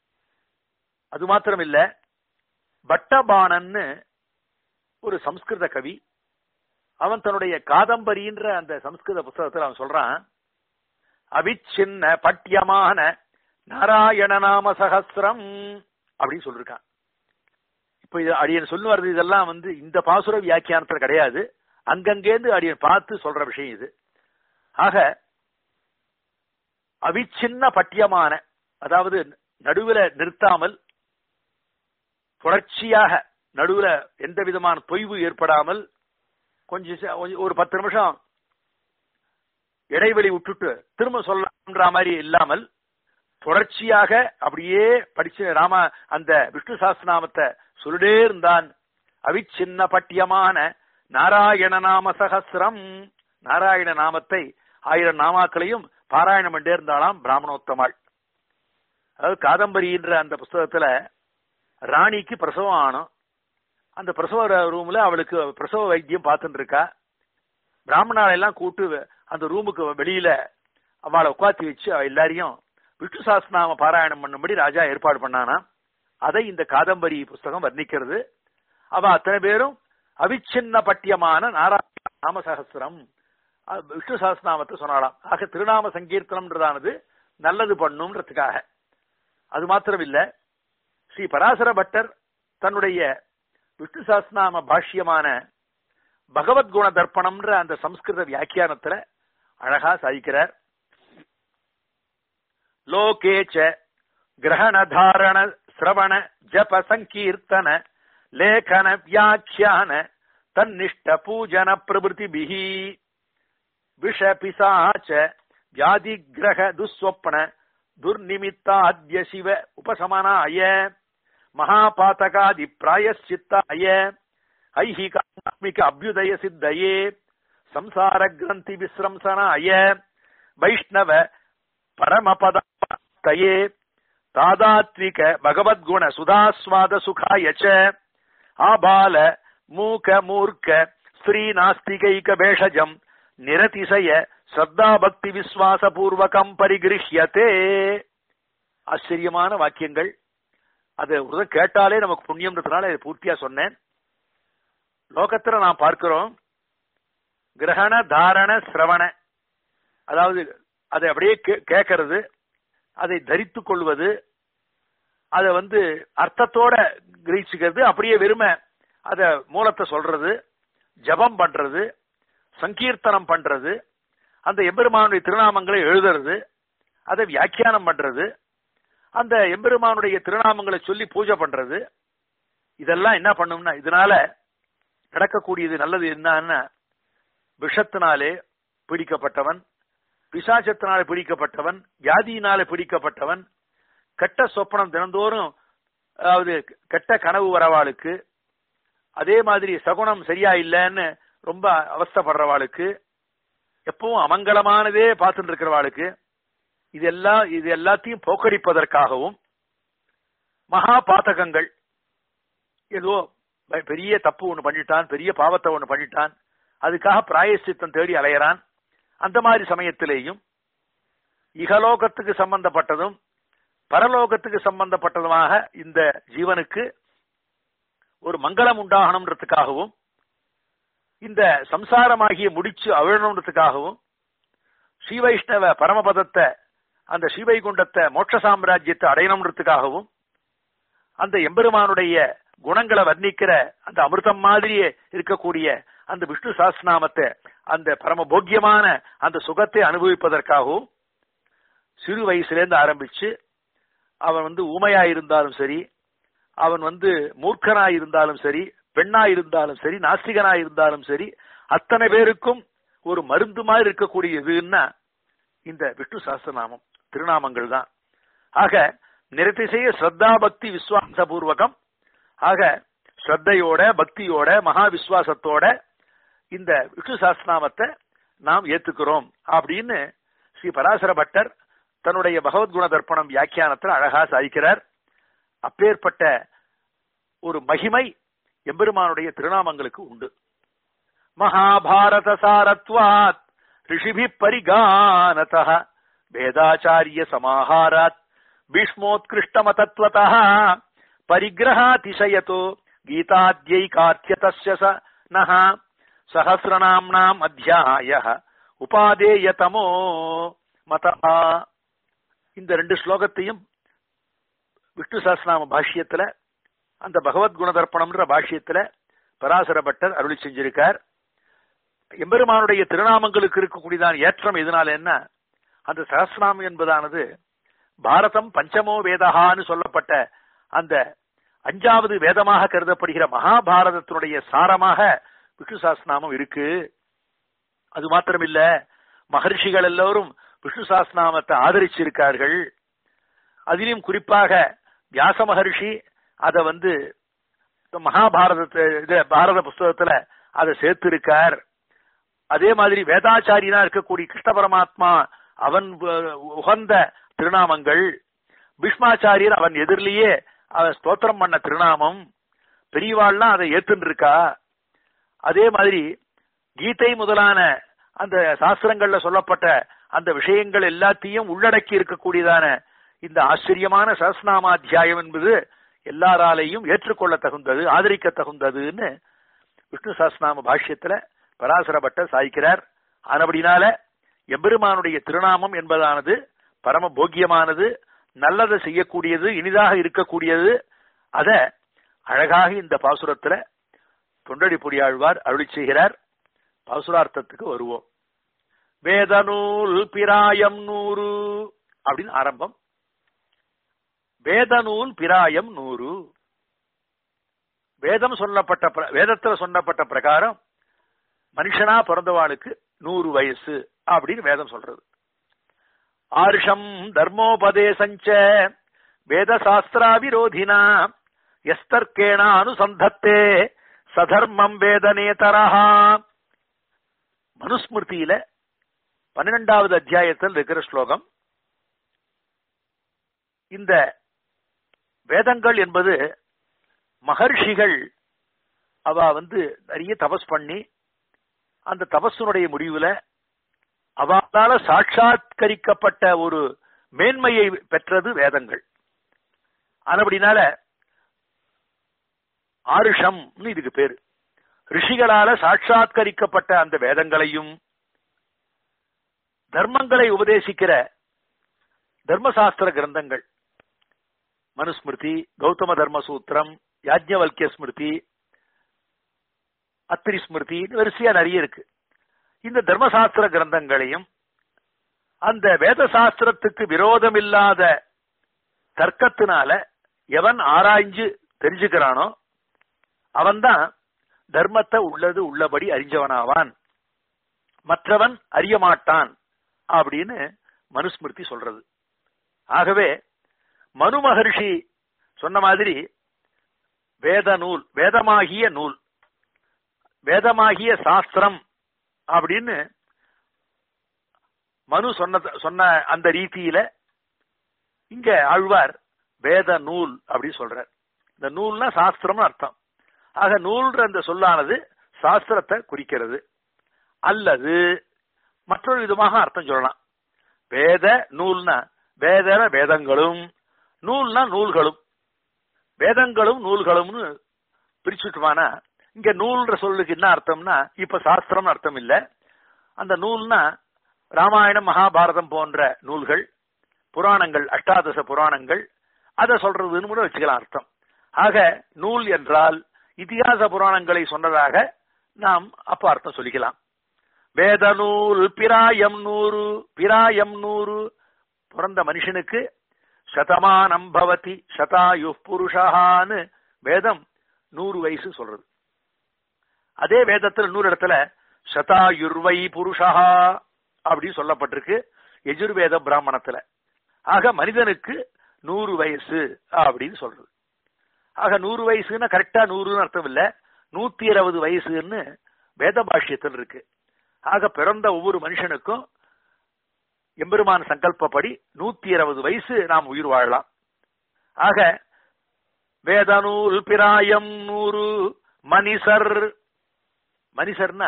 அது மாத்திரம் இல்ல பட்டபாணன்னு ஒரு சம்ஸ்கிருத கவி அவன் தன்னுடைய காதம்பரின்ற அந்த சம்ஸ்கிருத புஸ்தகத்தில் அவன் சொல்றான் அவிச்சின்ன பட்டியமான நாராயண நாம சகசிரம் அப்படின்னு சொல்லிருக்கான் இப்ப இது அடியன் சொல்லு வர்றது இதெல்லாம் வந்து இந்த பாசுர வியாக்கியானத்துல கிடையாது அங்கங்கேந்து அடியன் பார்த்து சொல்ற விஷயம் இது ஆக அவிச்சின்ன பட்டியமான அதாவது நடுவுல நிறுத்தாமல் தொடர்ச்சியாக நடுவுல எந்த விதமான தொய்வு ஏற்படாமல் கொஞ்சம் ஒரு பத்து நிமிஷம் இடைவெளி விட்டுட்டு திரும்ப சொல்லன்ற மாதிரி இல்லாமல் தொடர்ச்சியாக அப்படியே படிச்சு ராம அந்த விஷ்ணு சாஸ்திரநாமத்தை சொல்லிட்டே இருந்தான் அவிச்சின்ன பட்டியமான நாராயண நாம சகசிரம் நாராயண நாமத்தை ஆயிரம் நாமாக்களையும் பாராயணம் பண்ணே இருந்தாலாம் பிராமணோத்தமாள் அதாவது காதம்பரின்ற அந்த புஸ்தகத்துல ராணிக்கு பிரசவம் ஆனும் அந்த பிரசவ ரூம்ல அவளுக்கு பிரசவ வைத்தியம் பார்த்துட்டு இருக்கா பிராமணால எல்லாம் கூட்டு அந்த ரூமுக்கு வெளியில அவளை உட்காத்தி வச்சு அவ எல்லாரையும் விஷ்ணு சாஸ்திரநாம பாராயணம் பண்ணும்படி ராஜா ஏற்பாடு பண்ணானா அதை இந்த காதம்பரி புஸ்தகம் வர்ணிக்கிறது அவ அத்தனை பேரும் அவிச்சின்ன பட்டியமான நாராயண நாம சகசிரம் விஷ்ணு சாஸ்திரநாமத்தை சொன்னாலாம் ஆக திருநாம சங்கீர்த்தனம்ன்றதானது நல்லது பண்ணும்ன்றதுக்காக அது மாத்திரம் இல்ல ஸ்ரீ பராசர பட்டர் தன்னுடைய விஷ்ணு சாஸ்திரநாம பாஷ்யமான பகவத்குண தர்ப்பணம்ன்ற அந்த சம்ஸ்கிருத வியாக்கியானத்துல அழகா சாதிக்கிறார் லோகேச்ச கிரகண தாரண சிரவண ஜப சங்கீர்த்தன லேಖನ வியாக்கியான தன்னிஷ்ட பூஜன பிரபுதிபிஹி விஷ பிசாச்ச வியாதிகிரக துஸ்வப்ன துர்நிமித்தாத்ய சிவ உபசமனாய மகாபாதகாதி பிராயசித்தாய ஐஹிகாத்மிக அபியுதய சித்தயே சம்சார கிரந்தி விஸ்ரம்சனாய வைஷ்ணவ பரமபத பிராப்தயே தாதாத்விக பகவத்குண சுதாஸ்வாத சுகாய ச ஆபால மூக மூர்க்க ஸ்ரீ நாஸ்திகைக பேஷஜம் நிரதிசய ஸ்ரத்தா பக்தி விஸ்வாச பூர்வகம் பரிகிருஹ்யதே ஆச்சரியமான வாக்கியங்கள் அது ஒரு கேட்டாலே நமக்கு புண்ணியம்ன்றதுனால இதை பூர்த்தியா சொன்னேன் லோகத்துல நாம் பார்க்கிறோம் கிரகண தாரண சிரவண அதாவது அதை அப்படியே கேட்கறது அதை தரித்துக் கொள்வது அதை வந்து அர்த்தத்தோட கிரகிச்சுக்கிறது அப்படியே வெறுமை அத மூலத்தை சொல்றது ஜபம் பண்றது சங்கீர்த்தனம் பண்றது அந்த எம்பெருமானுடைய திருநாமங்களை எழுதுறது அதை வியாக்கியானம் பண்றது அந்த எம்பெருமானுடைய திருநாமங்களை சொல்லி பூஜை பண்றது இதெல்லாம் என்ன பண்ணும்னா இதனால நடக்கக்கூடியது நல்லது என்னன்னா விஷத்தினாலே பிடிக்கப்பட்டவன் பிசாசத்தினாலே பிடிக்கப்பட்டவன் வியாதியினாலே பிடிக்கப்பட்டவன் கெட்ட சொப்பனம் தினந்தோறும் அதாவது கெட்ட கனவு வரவாளுக்கு அதே மாதிரி சகுனம் சரியா இல்லைன்னு ரொம்ப அவஸ்தப்படுறவாளுக்கு எப்பவும் அமங்கலமானதே பார்த்துட்டு இருக்கிறவாளுக்கு இதெல்லாம் இது எல்லாத்தையும் போக்கடிப்பதற்காகவும் மகா பாத்தகங்கள் ஏதோ பெரிய தப்பு ஒண்ணு பண்ணிட்டான் பெரிய பாவத்தை ஒண்ணு பண்ணிட்டான் அதுக்காக பிராயசித்தம் தேடி அலையறான் அந்த மாதிரி சமயத்திலேயும் இகலோகத்துக்கு சம்பந்தப்பட்டதும் பரலோகத்துக்கு சம்பந்தப்பட்டதுமாக இந்த ஜீவனுக்கு ஒரு மங்களம் உண்டாகணுன்றதுக்காகவும் இந்த சம்சாரமாகிய முடிச்சு அவிழணுன்றதுக்காகவும் ஸ்ரீ வைஷ்ணவ பரமபதத்தை அந்த ஸ்ரீவைகுண்டத்தை மோட்ச சாம்ராஜ்யத்தை அடையணுன்றதுக்காகவும் அந்த எம்பெருமானுடைய குணங்களை வர்ணிக்கிற அந்த அமிர்தம் மாதிரியே இருக்கக்கூடிய அந்த விஷ்ணு சாஸ்திரநாமத்தை அந்த பரம போக்கியமான அந்த சுகத்தை அனுபவிப்பதற்காகவும் சிறு வயசுலேருந்து ஆரம்பிச்சு அவன் வந்து ஊமையா இருந்தாலும் சரி அவன் வந்து மூர்க்கனா இருந்தாலும் சரி பெண்ணா இருந்தாலும் சரி நாஸ்திகனா இருந்தாலும் சரி அத்தனை பேருக்கும் ஒரு மருந்து மாதிரி இருக்கக்கூடியதுன்னா இந்த விஷ்ணு சாஸ்திரநாமம் திருநாமங்கள் தான் ஆக நிறத்திசைய ஸ்ரத்தா பக்தி விஸ்வாச பூர்வகம் ஆக ஸ்ரத்தையோட பக்தியோட மகா விஸ்வாசத்தோட இந்த விஷ்ணு சாஸ்திரநாமத்தை நாம் ஏத்துக்கிறோம் அப்படின்னு ஸ்ரீ பராசர பட்டர் தன்னுடைய பகவத்குண தர்ப்பணம் வியாக்கியானத்தில் அழகா சாதிக்கிறார் அப்பேற்பட்ட ஒரு மகிமை எம்பெருமானுடைய திருநாமங்களுக்கு உண்டு மகாபாரத சாரத்வாத் ரிஷிபி பரிகானத வேதாச்சாரிய சமாஹாராத் பீஷ்மோத்கிருஷ்டமதத்வத பரிகிரகாதிசயத்தோ கீதாத்யைகார்த்தியதஸ்ய ச நஹ சஹசிரநாம்னாம் அத்தியாய உபாதேயதமோ மதா இந்த ரெண்டு ஸ்லோகத்தையும் விஷ்ணு சஹஸ்ரநாம பாஷ்யத்துல அந்த பகவத் குணதர்ப்பணம்ன்ற பாஷ்யத்துல பராசர பட்டர் அருளி செஞ்சிருக்கார் எம்பெருமானுடைய திருநாமங்களுக்கு இருக்கக்கூடியதான் ஏற்றம் எதனால என்ன அந்த சஹஸ்ரநாமம் என்பதானது பாரதம் பஞ்சமோ வேதகான்னு சொல்லப்பட்ட அந்த அஞ்சாவது வேதமாக கருதப்படுகிற மகாபாரதத்தினுடைய சாரமாக விஷ்ணு சாஸ்திரநாமம் இருக்கு அது மாத்திரமில்ல மகர்ஷிகள் எல்லோரும் விஷ்ணு சாஸ்திரநாமத்தை ஆதரிச்சிருக்கார்கள் அதிலும் குறிப்பாக வியாச மகர்ஷி அத வந்து மகாபாரதத்தை இது பாரத புஸ்தகத்துல அதை சேர்த்திருக்கார் அதே மாதிரி வேதாச்சாரியனா இருக்கக்கூடிய கிருஷ்ண பரமாத்மா அவன் உகந்த திருநாமங்கள் பீஷ்மாச்சாரியர் அவன் எதிரிலேயே அவன் ஸ்தோத்திரம் பண்ண திருநாமம் பெரியவாள்லாம் அதை ஏத்துன்னு இருக்கா அதே மாதிரி கீதை முதலான அந்த சாஸ்திரங்கள்ல சொல்லப்பட்ட அந்த விஷயங்கள் எல்லாத்தையும் உள்ளடக்கி இருக்கக்கூடியதான இந்த ஆச்சரியமான சஹஸ்நாமாத்தியாயம் என்பது எல்லாராலையும் ஏற்றுக்கொள்ள தகுந்தது ஆதரிக்க தகுந்ததுன்னு விஷ்ணு சஹஸ்நாம பாஷ்யத்துல பராசரப்பட்ட சாய்க்கிறார் ஆனபடினால எம்பெருமானுடைய திருநாமம் என்பதானது பரம போக்கியமானது நல்லதை செய்யக்கூடியது இனிதாக இருக்கக்கூடியது அத அழகாக இந்த பாசுரத்துல தொண்டடி பொடியாழ்வார் அருளி செய்கிறார் பாசுரார்த்தத்துக்கு வருவோம் வேதநூல் பிராயம் நூறு அப்படின்னு ஆரம்பம் வேதநூல் பிராயம் நூறு வேதம் சொல்லப்பட்ட வேதத்துல சொல்லப்பட்ட பிரகாரம் மனுஷனா பிறந்தவாளுக்கு நூறு வயசு அப்படின்னு வேதம் சொல்றது ஆருஷம் தர்மோபதேசஞ்ச வேத சாஸ்திரா விரோதினா எஸ்தர்க்கேண அனுசந்தத்தே சதர்மம் வேதனேதரஹா மனுஸ்மிருதியில பன்னிரெண்டாவது அத்தியாயத்தில் இருக்கிற ஸ்லோகம் இந்த வேதங்கள் என்பது மகர்ஷிகள் அவ வந்து நிறைய தபஸ் பண்ணி அந்த தபஸுனுடைய முடிவுல அவளால சாட்சாத்கரிக்கப்பட்ட ஒரு மேன்மையை பெற்றது வேதங்கள் அதுபடினால ஆருஷம்னு இதுக்கு பேரு ரிஷிகளால சாட்சாத்கரிக்கப்பட்ட அந்த வேதங்களையும் தர்மங்களை உபதேசிக்கிற தர்மசாஸ்திர கிரந்தங்கள் மனுஸ்மிருதி கௌதம தர்ம சூத்திரம் யாஜ்ஞவல்கிய ஸ்மிருதி அத்திரி ஸ்மிருதி வரிசையா நிறைய இருக்கு இந்த தர்மசாஸ்திர கிரந்தங்களையும் அந்த வேத சாஸ்திரத்துக்கு விரோதமில்லாத தர்க்கத்தினால எவன் ஆராய்ஞ்சு தெரிஞ்சுக்கிறானோ அவன்தான் தர்மத்தை உள்ளது உள்ளபடி அறிஞ்சவனாவான் மற்றவன் அறிய மாட்டான் அப்படின்னு மனுஸ்மிருதி சொல்றது ஆகவே மனு மகர்ஷி சொன்ன மாதிரி வேத நூல் வேதமாகிய நூல் வேதமாகிய சாஸ்திரம் அப்படின்னு மனு சொன்ன சொன்ன அந்த ரீதியில இங்க ஆழ்வார் வேத நூல் அப்படின்னு சொல்றார் இந்த நூல்னா சாஸ்திரம்னு அர்த்தம் ஆக நூல்ன்ற அந்த சொல்லானது சாஸ்திரத்தை குறிக்கிறது அல்லது மற்றொரு விதமாக அர்த்தம் சொல்லலாம் வேத நூல்னா வேதன வேதங்களும் நூல்னா நூல்களும் வேதங்களும் நூல்களும்னு பிரிச்சுட்டுமானா இங்க நூல்ன்ற சொல்லுக்கு என்ன அர்த்தம்னா இப்ப சாஸ்திரம் அர்த்தம் இல்ல அந்த நூல்னா ராமாயணம் மகாபாரதம் போன்ற நூல்கள் புராணங்கள் அஷ்டாதச புராணங்கள் அதை சொல்றதுன்னு கூட வச்சுக்கலாம் அர்த்தம் ஆக நூல் என்றால் இதிகாச புராணங்களை சொன்னதாக நாம் அப்ப அர்த்தம் சொல்லிக்கலாம் வேத நூல் பிராயம் நூறு பிராயம் நூறு பிறந்த மனுஷனுக்கு சதமானம் பவதி சதாயு புருஷான்னு வேதம் நூறு வயசு சொல்றது அதே வேதத்துல நூறு இடத்துல சதாயுர்வை புருஷா அப்படின்னு சொல்லப்பட்டிருக்கு எஜுர்வேத பிராமணத்துல ஆக மனிதனுக்கு நூறு வயசு அப்படின்னு சொல்றது ஆக நூறு வயசுன்னா கரெக்டா நூறுன்னு அர்த்தம் இல்ல நூத்தி இருபது வயசுன்னு வேத பாஷ்யத்தில் இருக்கு ஆக பிறந்த ஒவ்வொரு மனுஷனுக்கும் எம்பெருமான் சங்கல்பப்படி நூத்தி இருபது வயசு நாம் உயிர் வாழலாம் ஆக வேத நூல் பிராயம் நூறு மனிசர் மனிதர்னா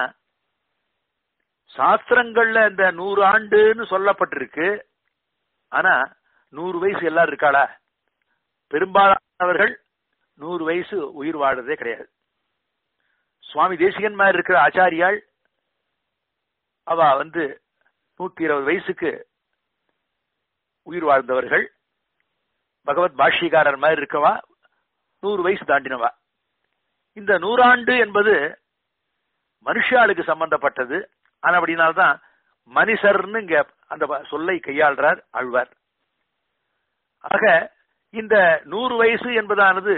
சாஸ்திரங்கள்ல இந்த நூறு ஆண்டுன்னு சொல்லப்பட்டிருக்கு ஆனா நூறு வயசு எல்லாரும் இருக்காளா பெரும்பாலானவர்கள் நூறு வயசு உயிர் வாழ்றதே கிடையாது சுவாமி தேசிகன் மாதிரி இருக்கிற ஆச்சாரியாள் அவ வந்து நூத்தி இருபது வயசுக்கு உயிர் வாழ்ந்தவர்கள் பகவத் பாஷ்யக்காரர் மாதிரி இருக்கவா நூறு வயசு தாண்டினவா இந்த நூறாண்டு என்பது மனுஷாளுக்கு சம்பந்தப்பட்டது ஆனா அப்படின்னால்தான் மனுஷர்னு இங்க அந்த சொல்லை கையாள்றார் ஆழ்வார் ஆக இந்த நூறு வயசு என்பதானது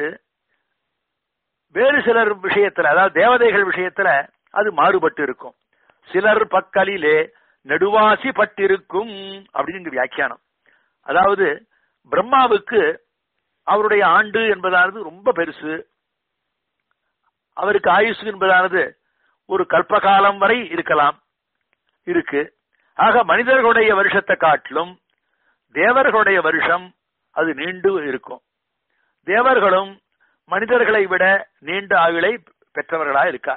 வேறு சிலர் விஷயத்துல அதாவது தேவதைகள் விஷயத்துல அது மாறுபட்டு இருக்கும் சிலர் பக்கலிலே நெடுவாசி பட்டிருக்கும் அப்படின்னு வியாக்கியானம் அதாவது பிரம்மாவுக்கு அவருடைய ஆண்டு என்பதானது ரொம்ப பெருசு அவருக்கு ஆயுசு என்பதானது ஒரு கல்பகாலம் வரை இருக்கலாம் இருக்கு ஆக மனிதர்களுடைய வருஷத்தை காட்டிலும் தேவர்களுடைய வருஷம் அது நீண்டு இருக்கும் தேவர்களும் மனிதர்களை விட நீண்ட ஆயுளை பெற்றவர்களா இருக்கா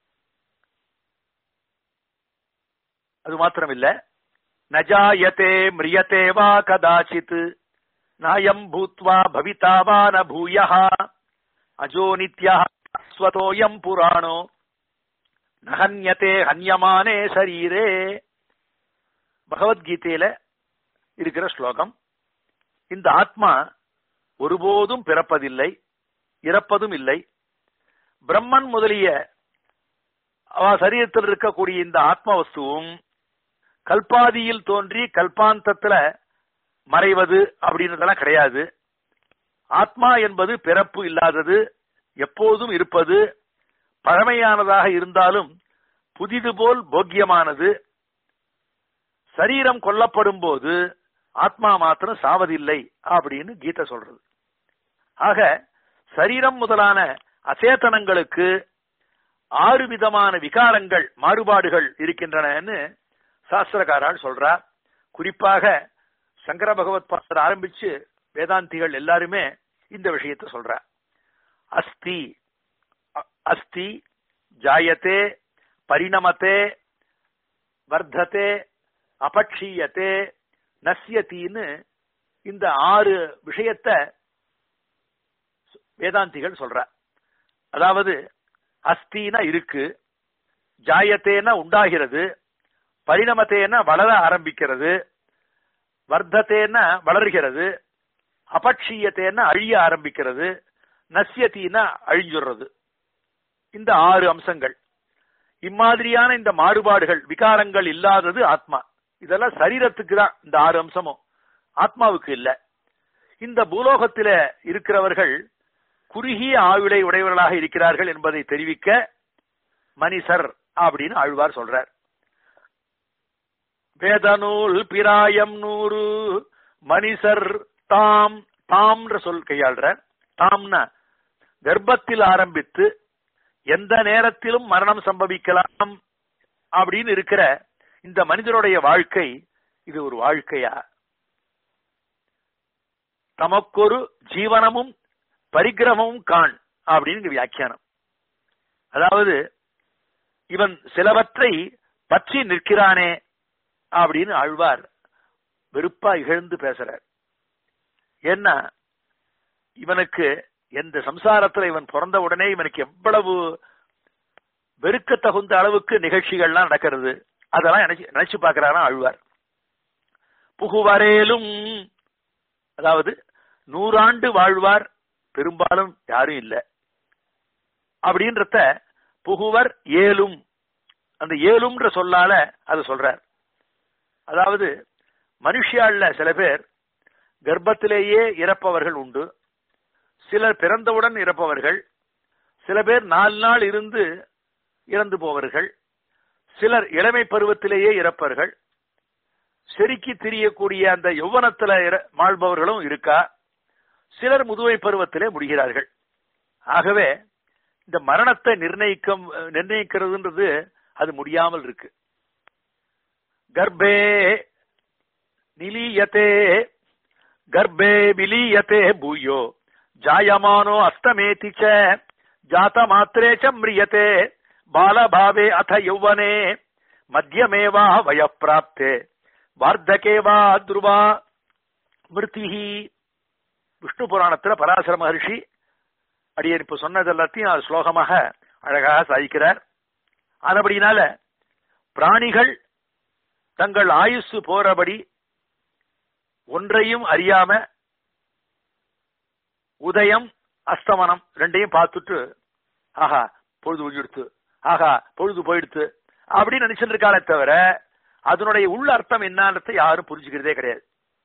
அது மாத்திரமில்ல நஜாயத்தே மிரியத்தே வா கதாச்சித் நாயம் பூத்வா பவிதா வா ந பூய அஜோ நித்யா ஸ்வதோயம் புராணோ நகன்யத்தே ஹன்யமானே சரீரே பகவத்கீதையில இருக்கிற ஸ்லோகம் இந்த ஆத்மா ஒருபோதும் பிறப்பதில்லை இறப்பதும் இல்லை பிரம்மன் முதலிய அவ சரீரத்தில் இருக்கக்கூடிய இந்த ஆத்ம வஸ்துவும் கல்பாதியில் தோன்றி கல்பாந்தத்துல மறைவது அப்படின்றதெல்லாம் கிடையாது ஆத்மா என்பது பிறப்பு இல்லாதது எப்போதும் இருப்பது பழமையானதாக இருந்தாலும் புதிது போல் போக்கியமானது சரீரம் கொல்லப்படும் போது ஆத்மா மாத்திரம் சாவதில்லை அப்படின்னு கீதை சொல்றது ஆக சரீரம் முதலான அசேதனங்களுக்கு ஆறு விதமான விகாரங்கள் மாறுபாடுகள் இருக்கின்றனன்னு சாஸ்திரக்காரால் சொல்றார் குறிப்பாக சங்கர பகவத் பாஸ்தர் ஆரம்பிச்சு வேதாந்திகள் எல்லாருமே இந்த விஷயத்தை சொல்ற அஸ்தி அ- அஸ்தி ஜாயத்தே பரிணமத்தே வர்த்ததே அபக்ஷீயத்தே நஸ்யத்தின்னு இந்த ஆறு விஷயத்தை வேதாந்திகள் சொல்ற அதாவது அஸ்தினா இருக்கு ஜாயத்தேனா உண்டாகிறது பரிணமத்தேன வளர ஆரம்பிக்கிறது வர்த்தத்தேன வளர்கிறது அபக்ஷீயத்தேன அழிய ஆரம்பிக்கிறது நஸ்யத்தினா அழிஞ்சுடுறது இந்த ஆறு அம்சங்கள் இம்மாதிரியான இந்த மாறுபாடுகள் விகாரங்கள் இல்லாதது ஆத்மா இதெல்லாம் சரீரத்துக்கு தான் இந்த ஆறு அம்சமும் ஆத்மாவுக்கு இல்ல இந்த பூலோகத்தில இருக்கிறவர்கள் குறுகிய ஆயுளை உடையவர்களாக இருக்கிறார்கள் என்பதை தெரிவிக்க மனிசர் அப்படின்னு ஆழ்வார் சொல்றார் வேதநூல் பிராயம் நூறு மனிசர் தாம் தாம்ன்ற சொல் கையாள்றார் தாம்னா கர்ப்பத்தில் ஆரம்பித்து எந்த நேரத்திலும் மரணம் சம்பவிக்கலாம் அப்படின்னு இருக்கிற இந்த மனிதனுடைய வாழ்க்கை இது ஒரு வாழ்க்கையா தமக்கொரு ஜீவனமும் பரிகிரகமும் காண் அப்படின்னு வியாக்கியானம் அதாவது இவன் சிலவற்றை பற்றி நிற்கிறானே அப்படின்னு ஆழ்வார் வெறுப்பா இகழ்ந்து பேசுறார் ஏன்னா இவனுக்கு எந்த சம்சாரத்துல இவன் பிறந்த உடனே இவனுக்கு எவ்வளவு வெறுக்க தகுந்த அளவுக்கு நிகழ்ச்சிகள்லாம் நடக்கிறது அதெல்லாம் நினைச்சு நினைச்சு பார்க்கிறாரா ஆழ்வார் புகுவரேலும் அதாவது நூறாண்டு வாழ்வார் பெரும்பாலும் யாரும் இல்லை அப்படின்றத புகுவர் ஏலும் அந்த ஏலும்ன்ற சொல்லால அது சொல்றார் அதாவது மனுஷியாள்ல சில பேர் கர்ப்பத்திலேயே இறப்பவர்கள் உண்டு சிலர் பிறந்தவுடன் இறப்பவர்கள் சில பேர் நாலு நாள் இருந்து இறந்து போவர்கள் சிலர் இளமை பருவத்திலேயே இறப்பவர்கள் செருக்கி திரியக்கூடிய அந்த யௌவனத்துல இற- வாழ்பவர்களும் இருக்கா சிலர் முதுமை பருவத்திலே முடிகிறார்கள் ஆகவே இந்த மரணத்தை நிர்ணயிக்கும் நிர்ணயிக்கிறதுன்றது அது முடியாமல் இருக்கு கர்ப்பே நிலீயத்தே கர்ப்பே விலீயத்தே பூயோ ஜாயமானோ அஸ்தமேதி ச ஜாத மாத்திரே ச மிரியத்தே பாலபாவே அத யௌவனே மத்தியமேவா வயப்பிராப்தே வார்த்தகே வா துருவா மிருத்திஹி விஷ்ணு புராணத்துல பராசர மகர்ஷி அடியன் இப்ப சொன்னது எல்லாத்தையும் அது ஸ்லோகமாக அழகாக சாதிக்கிறார் ஆனபடினால பிராணிகள் தங்கள் ஆயுசு போறபடி ஒன்றையும் அறியாம உதயம் அஸ்தமனம் ரெண்டையும் பார்த்துட்டு ஆஹா பொழுது ஒழிஞ்சிடுத்து ஆஹா பொழுது போயிடுத்து அப்படின்னு நினைச்சிட்டு இருக்காளே தவிர அதனுடைய உள்ள அர்த்தம் என்னன்றதை யாரும் புரிஞ்சுக்கிறதே கிடையாது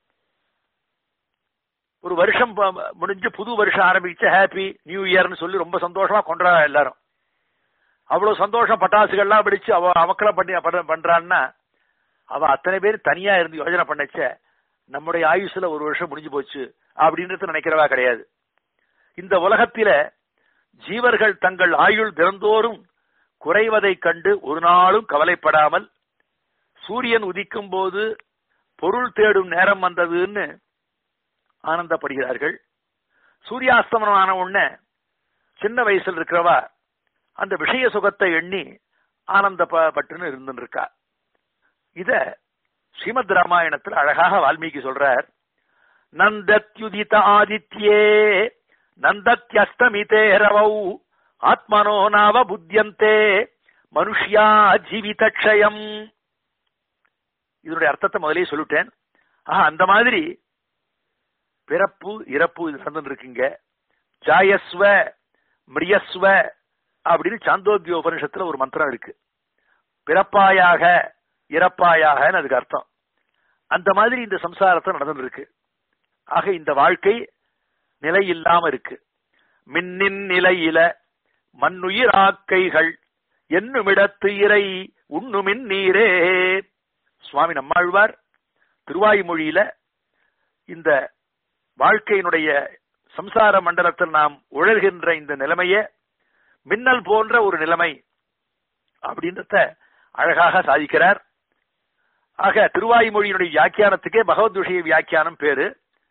ஒரு வருஷம் ப- முடிஞ்சு புது வருஷம் ஆரம்பிச்ச ஹாப்பி நியூ இயர்னு சொல்லி ரொம்ப சந்தோஷமா கொண்டாட எல்லாரும் அவ்வளவு சந்தோஷம் பட்டாசுகள்லாம் வெடிச்சு அவ அவக்கெல்லாம் பண்ணி பண்ற- பண்றான்னா அவ அத்தனை பேர் தனியா இருந்து யோஜனை பண்ணச்ச நம்முடைய ஆயுசுல ஒரு வருஷம் முடிஞ்சு போச்சு அப்படின்றது நினைக்கிறவா கிடையாது இந்த உலகத்தில ஜீவர்கள் தங்கள் ஆயுள் திறந்தோறும் குறைவதைக் கண்டு ஒரு நாளும் கவலைப்படாமல் சூரியன் உதிக்கும் போது பொருள் தேடும் நேரம் வந்ததுன்னு ஆனந்தப்படுகிறார்கள் சூரியாஸ்தமனம் ஆன உடனே சின்ன வயசுல இருக்கிறவா அந்த விஷய சுகத்தை எண்ணி ஆனந்தப்பட்டுன்னு இருந்துட்டு இருக்கா இத ஸ்ரீமத் ராமாயணத்துல அழகாக வால்மீகி சொல்றார் நந்தத்யுதித ஆதித்யே நந்தத்யஸ்தமிதே ரவௌ ஆத்மனோ நாவ புத்தியந்தே மனுஷ்யா ஜீவிதக்ஷயம் இதனுடைய அர்த்தத்தை முதலே சொல்லிட்டேன் ஆஹா அந்த மாதிரி பிறப்பு இறப்பு இது நடந்துட்டு இருக்குங்க ஜாயஸ்வ மிரியஸ்வ அப்படின்னு சாந்தோக்கிய உபனிஷத்துல ஒரு மந்திரம் இருக்கு பிறப்பாயாக இறப்பாயாகன்னு அதுக்கு அர்த்தம் அந்த மாதிரி இந்த சம்சாரத்தை நடந்துட்டு இருக்கு ஆக இந்த வாழ்க்கை நிலை இல்லாம இருக்கு மின்னின் நிலையில மண்ணுயிராக்கைகள் என்னுமிடத்து இறை உண்ணுமின் நீரே சுவாமி நம்மாழ்வார் திருவாய்மொழியில இந்த வாழ்க்கையினுடைய சம்சார மண்டலத்தில் நாம் உழல்கின்ற இந்த நிலைமைய மின்னல் போன்ற ஒரு நிலைமை அப்படின்றத அழகாக சாதிக்கிறார் ஆக திருவாய்மொழியினுடைய வியாக்கியானத்துக்கே பகவத் விஷய வியாக்கியானம் பேரு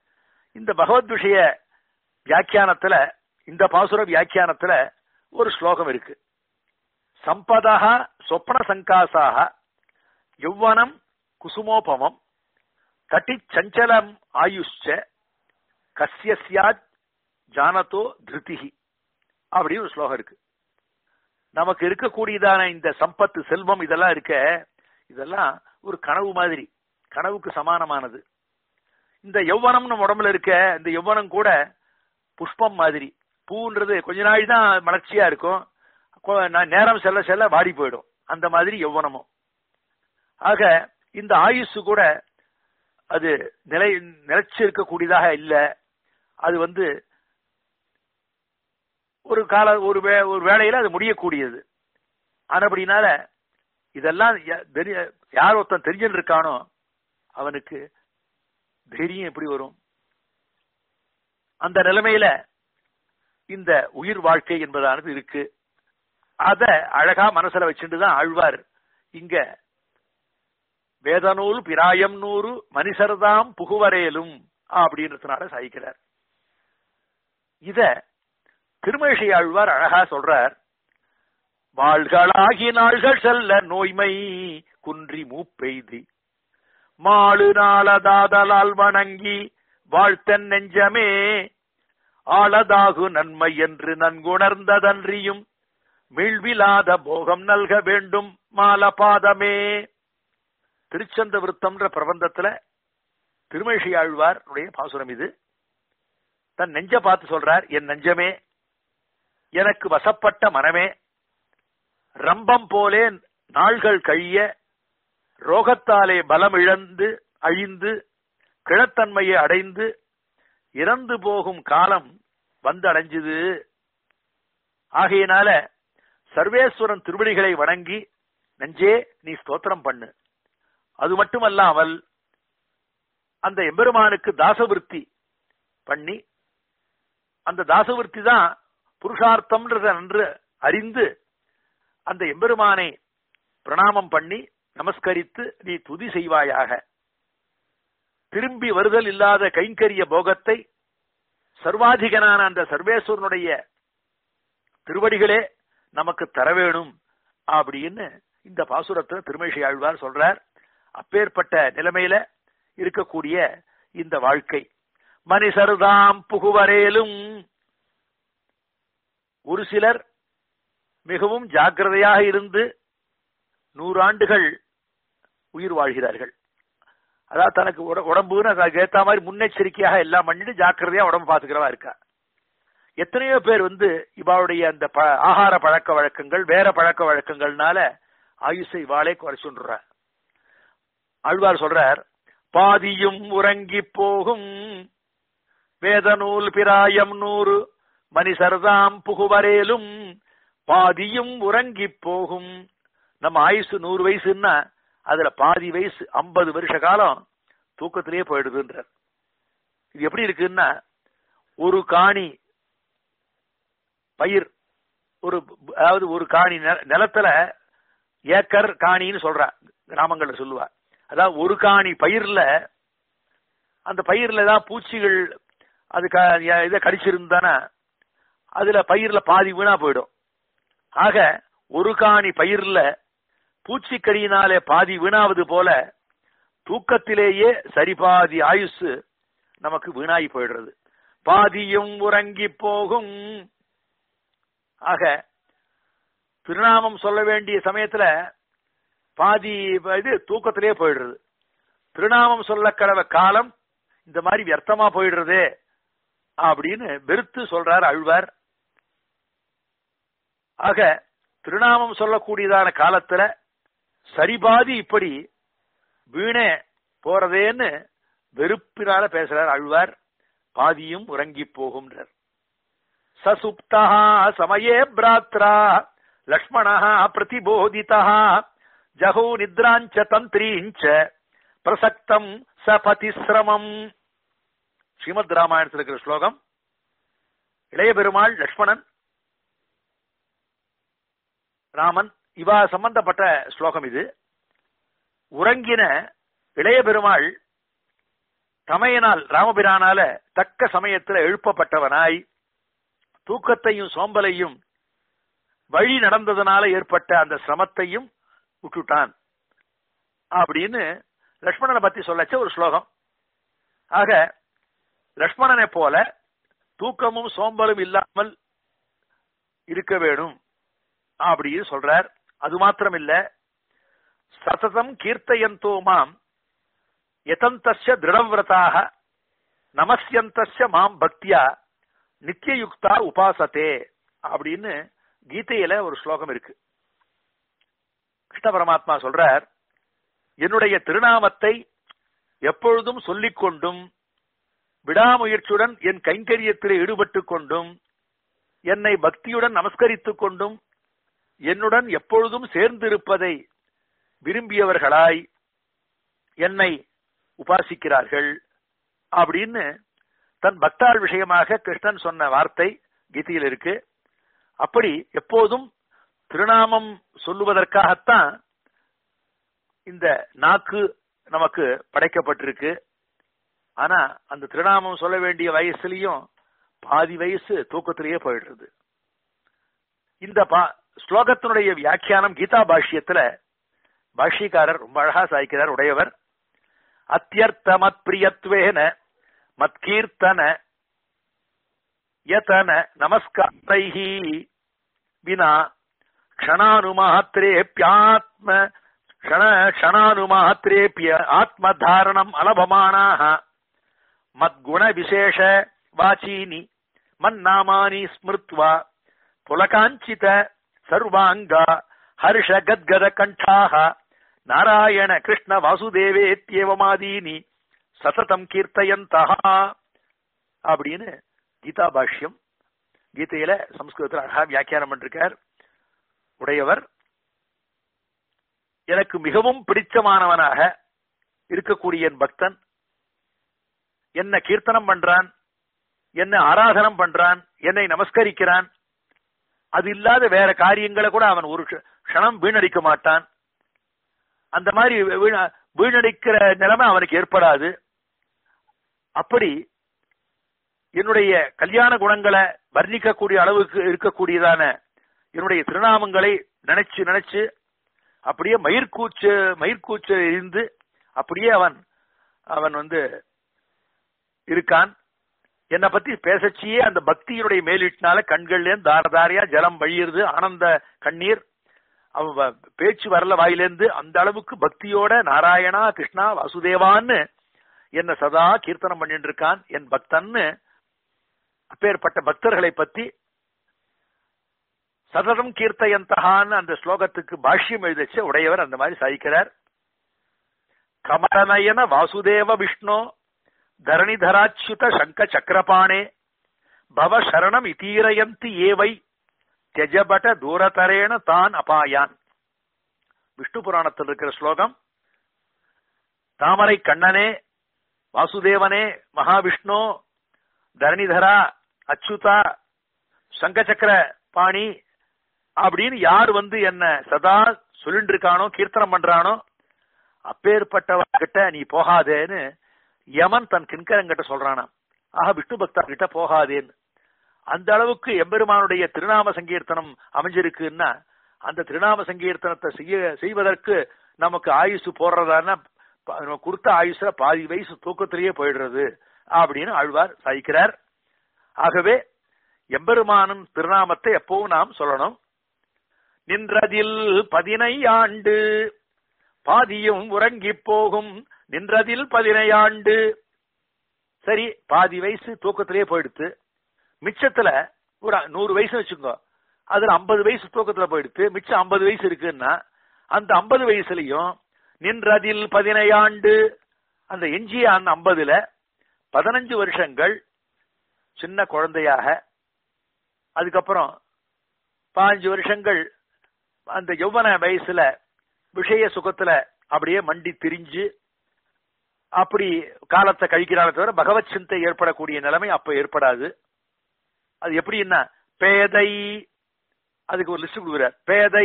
இந்த பகவத் விஷய வியாக்கியானத்துல இந்த பாசுர வியாக்கியானத்துல ஒரு ஸ்லோகம் இருக்கு சம்பதா சொப்ன சங்காசாக யௌவனம் குசுமோபமம் கட்டி சஞ்சலம் ஆயுஷ்ச கஸ்ய சியாத் ஜானதோ திருதிஹி அப்படின்னு ஒரு ஸ்லோகம் இருக்கு நமக்கு இருக்கக்கூடியதான இந்த சம்பத்து செல்வம் இதெல்லாம் இருக்க இதெல்லாம் ஒரு கனவு மாதிரி கனவுக்கு சமானமானது இந்த யௌவனம் நம்ம உடம்புல இருக்க இந்த யௌவனம் கூட புஷ்பம் மாதிரி பூன்றது கொஞ்ச நாள் தான் மலர்ச்சியா இருக்கும் கொ- நா- நேரம் செல்ல செல்ல வாடி போயிடும் அந்த மாதிரி யௌவனமும் ஆக இந்த ஆயுசு கூட அது நிலை நிலைச்சு இருக்கக்கூடியதாக இல்ல அது வந்து ஒரு கால ஒரு வே- ஒரு வேளையில அது முடியக்கூடியது ஆனபடினால இதெல்லாம் ய- தெரிய- யார் ஒருத்தன் தெரிஞ்சுட்டு இருக்கானோ அவனுக்கு தைரியம் எப்படி வரும் அந்த நிலைமையில இந்த உயிர் வாழ்க்கை என்பதானது இருக்கு அத அழகா மனசுல வச்சுட்டு தான் ஆழ்வார் இங்க வேதநூல் பிராயம் நூறு மனிதர்தாம் புகுவரேலும் அப்படின்றதுனால சாய்க்கிறார் இத திருமேஷி ஆழ்வார் அழகா சொல்றார் வாழ்களாகி நாள்கள் செல்ல நோய்மை குன்றி மூப்பெய்தி மாளு நாளதாதலால் வணங்கி வாழ்த்தன் நெஞ்சமே ஆளதாகு நன்மை என்று நன்குணர்ந்ததன்றியும் மீள்விலாத போகம் நல்க வேண்டும் மாலபாதமே திருச்சந்த விருத்தம்ன்ற பிரபந்தத்துல திருமேஷி ஆழ்வார் பாசுரம் இது தன் நெஞ்ச பார்த்து சொல்றார் என் நெஞ்சமே எனக்கு வசப்பட்ட மனமே ரம்பம் போலே நாள்கள் கழிய ரோகத்தாலே பலம் இழந்து அழிந்து கிழத்தன்மையை அடைந்து இறந்து போகும் காலம் வந்து அடைஞ்சுது ஆகையினால சர்வேஸ்வரன் திருவடிகளை வணங்கி நெஞ்சே நீ ஸ்தோத்திரம் பண்ணு அது மட்டுமல்லாமல் அந்த எம்பெருமானுக்கு தாசவிருத்தி பண்ணி அந்த தாசவிருத்தி தான் புருஷார்த்தம்ன்றத நன்று அறிந்து அந்த எம்பெருமானை பிரணாமம் பண்ணி நமஸ்கரித்து நீ துதி செய்வாயாக திரும்பி வருதல் இல்லாத கைங்கரிய போகத்தை சர்வாதிகனான அந்த சர்வேஸ்வரனுடைய திருவடிகளே நமக்கு தர வேணும் அப்படின்னு இந்த பாசுரத்துல திருமேஷி ஆழ்வார் சொல்றார் அப்பேற்பட்ட நிலைமையில இருக்கக்கூடிய இந்த வாழ்க்கை மனிதர்தாம் புகுவரேலும் ஒரு சிலர் மிகவும் ஜாக்கிரதையாக இருந்து நூறாண்டுகள் உயிர் வாழ்கிறார்கள் அதாவது தனக்கு உட- உடம்புன்னு அதுக்கு ஏத்த மாதிரி முன்னெச்சரிக்கையாக எல்லாம் பண்ணிட்டு ஜாக்கிரதையா உடம்பு பாத்துக்கிறவா இருக்கா எத்தனையோ பேர் வந்து இவாளுடைய அந்த ப- ஆகார பழக்க வழக்கங்கள் வேற பழக்க வழக்கங்கள்னால ஆயுசை இவாளே குறைச்சுடுற ஆழ்வார் சொல்றார் பாதியும் உறங்கி போகும் வேதநூல் பிராயம் நூறு மனிதர்தாம் புகுவரேலும் பாதியும் உறங்கி போகும் நம்ம ஆயுசு நூறு வயசுன்னா அதுல பாதி வயசு ஐம்பது வருஷ காலம் தூக்கத்திலேயே போயிடுதுன்றார் இது எப்படி இருக்குன்னா ஒரு காணி பயிர் ஒரு அதாவது ஒரு காணி நில- நிலத்துல ஏக்கர் காணின்னு சொல்றா கிராமங்கள்ல சொல்லுவா அதாவது ஒரு காணி பயிர்ல அந்த பயிர்ல ஏதாவது பூச்சிகள் அது க- இதை கடிச்சிருந்தானா அதுல பயிர்ல பாதி வீணா போயிடும் ஆக ஒரு காணி பயிர்ல பூச்சிக்கடியினாலே பாதி வீணாவது போல தூக்கத்திலேயே சரிபாதி ஆயுசு நமக்கு வீணாகி போயிடுறது பாதியும் உறங்கி போகும் ஆக திருநாமம் சொல்ல வேண்டிய சமயத்துல பாதி இது தூக்கத்திலே போயிடுறது திருநாமம் சொல்ல கடவ காலம் இந்த மாதிரி வியர்த்தமா போயிடுறதே அப்படின்னு வெறுத்து சொல்றார் அழ்வார் ஆக திருநாமம் சொல்லக்கூடியதான காலத்துல சரிபாதி இப்படி வீணே போறதேன்னு வெறுப்பினால பேசுறார் அழ்வார் பாதியும் உறங்கி போகும்ன்றார் சசுப்தா சமயே பிராத்ரா லக்ஷ்மணா பிரதிபோதிதா ஜகோ நித்ராஞ்ச தந்திரீஞ்ச பிரசக்தம் சபதிசிரமம் ஸ்ரீமத் ராமாயணத்தில் இருக்கிற ஸ்லோகம் இளைய பெருமாள் லக்ஷ்மணன் ராமன் இவா சம்பந்தப்பட்ட ஸ்லோகம் இது உறங்கின இளைய பெருமாள் தமையனால் ராமபிரானால தக்க சமயத்துல எழுப்பப்பட்டவனாய் தூக்கத்தையும் சோம்பலையும் வழி நடந்ததனால ஏற்பட்ட அந்த சிரமத்தையும் விட்டுட்டான் அப்படின்னு லக்ஷ்மணனை பத்தி சொல்லச்ச ஒரு ஸ்லோகம் ஆக லக்ஷ்மணனை போல தூக்கமும் சோம்பலும் இல்லாமல் இருக்க வேணும் அப்படின்னு சொல்றார் அது மாத்திரம் இல்ல சததம் கீர்த்தயந்தோ மாம் யதந்தஸ்ய திருடவிரதாக நமஸ்யந்தஸ்ய மாம் பக்தியா நித்தியயுக்தா உபாசத்தே அப்படின்னு கீதையில ஒரு ஸ்லோகம் இருக்கு கிருஷ்ண பரமாத்மா சொல்றார் என்னுடைய திருநாமத்தை எப்பொழுதும் சொல்லிக் கொண்டும் விடாமுயற்சியுடன் என் கைங்கரியத்தில் ஈடுபட்டுக் கொண்டும் என்னை பக்தியுடன் நமஸ்கரித்துக் கொண்டும் என்னுடன் எப்பொழுதும் சேர்ந்திருப்பதை விரும்பியவர்களாய் என்னை உபாசிக்கிறார்கள் அப்படின்னு தன் பக்தாள் விஷயமாக கிருஷ்ணன் சொன்ன வார்த்தை கீதையில் இருக்கு அப்படி எப்போதும் திருநாமம் சொல்லுவதற்காகத்தான் இந்த நாக்கு நமக்கு படைக்கப்பட்டிருக்கு ஆனா அந்த திருநாமம் சொல்ல வேண்டிய வயசுலயும் பாதி வயசு தூக்கத்திலேயே போயிடுறது இந்த ஸ்லோகத்தினுடைய வியாக்கியானம் கீதா பாஷ்யத்துல பாஷ்யக்காரர் ரொம்ப அழகா சாய்க்கிறார் உடையவர் அத்தியர்த்த மத் பிரியத்வேன மத்கீர்த்தன யதன நமஸ்காரைஹி வினா க்ஷணானுமாத்திரேப்யாத்ம க்ஷண க்ஷணானுமாத்திரேப்ய ஆத்மதாரணம் அலபமானாக மத்குண விசேஷ வாச்சீனி மன்னாமானி ஸ்மிருத்வா புலகாஞ்சித சர்வாங்கா ஹர்ஷ கத்கத கண்டாக நாராயண கிருஷ்ண வாசுதேவேத்யேவமாதீனி சததம் கீர்த்தயந்தா அப்படின்னு கீதா பாஷ்யம் கீதையில சம்ஸ்கிருதத்தில் அழகா வியாக்கியானம் பண்ணிருக்கார் உடையவர் எனக்கு மிகவும் பிடிச்சமானவனாக இருக்கக்கூடிய என் பக்தன் என்ன கீர்த்தனம் பண்றான் என்ன ஆராதனம் பண்றான் என்னை நமஸ்கரிக்கிறான் அது இல்லாத வேற காரியங்களை கூட அவன் ஒரு க்ஷணம் வீணடிக்க மாட்டான் அந்த மாதிரி வீணடிக்கிற நிலைமை அவனுக்கு ஏற்படாது அப்படி என்னுடைய கல்யாண குணங்களை வர்ணிக்கக்கூடிய அளவுக்கு இருக்கக்கூடியதான என்னுடைய திருநாமங்களை நினைச்சு நினைச்சு அப்படியே மயிர்கூச்சு மயிர்கூச்சு இருந்து அப்படியே அவன் அவன் வந்து இருக்கான் என்னை பத்தி பேசச்சியே அந்த பக்தியினுடைய மேலிட்டினால கண்கள்லேருந்து தார தாரையா ஜலம் வழியிறது ஆனந்த கண்ணீர் அவன் பேச்சு வரல வாயிலேருந்து அந்த அளவுக்கு பக்தியோட நாராயணா கிருஷ்ணா வாசுதேவான்னு என்ன சதா கீர்த்தனம் பண்ணிட்டு இருக்கான் என் பக்தன்னு அப்பேற்பட்ட பக்தர்களை பத்தி சததம் கீர்த்தயந்தகான்னு அந்த ஸ்லோகத்துக்கு பாஷ்யம் எழுதச்ச உடையவர் அந்த மாதிரி சாதிக்கிறார் கமலநயன வாசுதேவ விஷ்ணு தரணிதராச்சுத சங்க சக்கரபாணே பவ சரணம் இதீரயந்தி ஏவை தெஜபட தூரதரேன தான் அபாயான் விஷ்ணு புராணத்தில் இருக்கிற ஸ்லோகம் தாமரை கண்ணனே வாசுதேவனே மகாவிஷ்ணு தரணிதரா அச்சுதா சங்கச்சக்கர பாணி அப்படின்னு யார் வந்து என்ன சதா சொல்லிட்டு இருக்கானோ கீர்த்தனம் பண்றானோ அப்பேற்பட்டவர்கிட்ட நீ போகாதேன்னு யமன் தன் கிண்கரங்கிட்ட சொல்றானா ஆக விஷ்ணு பக்தா கிட்ட போகாதேன்னு அந்த அளவுக்கு எம்பெருமானுடைய திருநாம சங்கீர்த்தனம் அமைஞ்சிருக்குன்னா அந்த திருநாம சங்கீர்த்தனத்தை செய்ய செய்வதற்கு நமக்கு ஆயுசு போடுறதான்னா கொடுத்த ஆயுசுல பாதி வயசு தூக்கத்திலேயே போயிடுறது அப்படின்னு ஆழ்வார் சாதிக்கிறார் ஆகவே எம்பெருமானும் திருநாமத்தை எப்பவும் நாம் சொல்லணும் நின்றதில் பதினையாண்டு பாதியும் உறங்கி போகும் நின்றதில் பதினையாண்டு சரி பாதி வயசு தூக்கத்திலேயே போயிடுத்து மிச்சத்துல ஒரு நூறு வயசு வச்சுக்கோ அதுல ஐம்பது வயசு தூக்கத்துல போயிடுத்து மிச்சம் ஐம்பது வயசு இருக்குன்னா அந்த ஐம்பது வயசுலயும் நின்றதில் பதினையாண்டு அந்த எஞ்சிய அந்த ஐம்பதுல பதினஞ்சு வருஷங்கள் சின்ன குழந்தையாக அதுக்கப்புறம் பாஞ்சு வருஷங்கள் அந்த யௌவன வயசுல விஷய சுகத்துல அப்படியே மண்டி திரிஞ்சு அப்படி காலத்தை கழிக்கிறான தவிர பகவத் சிந்தை ஏற்படக்கூடிய நிலைமை அப்ப ஏற்படாது அது எப்படின்னா பேதை அதுக்கு ஒரு லிஸ்ட் கொடுக்குறார் பேதை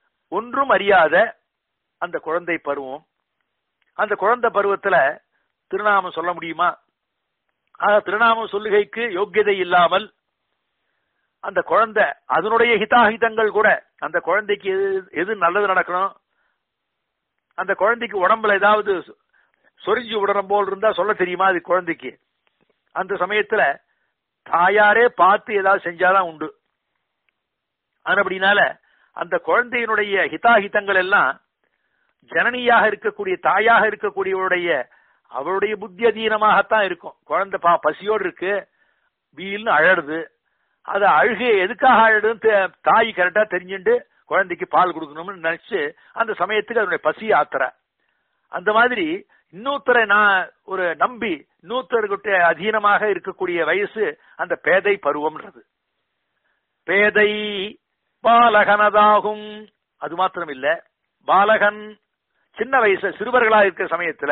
ஒன்றும் அறியாத அந்த குழந்தை பருவம் அந்த குழந்தை பருவத்துல திருநாமம் சொல்ல முடியுமா ஆக திருநாமம் சொல்லுகைக்கு யோக்கியதை இல்லாமல் அந்த குழந்தை அதனுடைய ஹிதாஹிதங்கள் கூட அந்த குழந்தைக்கு எது எது நல்லது நடக்கணும் அந்த குழந்தைக்கு உடம்புல ஏதாவது சொரிஞ்சு விடணும் போல் இருந்தா சொல்ல தெரியுமா அது குழந்தைக்கு அந்த சமயத்துல தாயாரே பார்த்து ஏதாவது செஞ்சாதான் உண்டு அப்படினால அந்த குழந்தையினுடைய ஹிதாஹிதங்கள் எல்லாம் ஜனனியாக இருக்கக்கூடிய தாயாக இருக்கக்கூடியவருடைய அவருடைய புத்தி அதீனமாகத்தான் இருக்கும் குழந்தை பா பசியோடு இருக்கு வீல்னு அழடுது அது அழுகை எதுக்காக அழடுன்னு தாய் கரெக்டா தெரிஞ்சுட்டு குழந்தைக்கு பால் கொடுக்கணும்னு நினைச்சு அந்த சமயத்துக்கு அதனுடைய பசியை ஆத்துற அந்த மாதிரி இன்னொருத்தரை நான் ஒரு நம்பி இன்னொருத்தருக்கிட்ட அதீனமாக இருக்கக்கூடிய வயசு அந்த பேதை பருவம்ன்றது பேதை பாலகனதாகும் அது மாத்திரம் இல்ல பாலகன் சின்ன வயசு சிறுவர்களா இருக்கிற சமயத்துல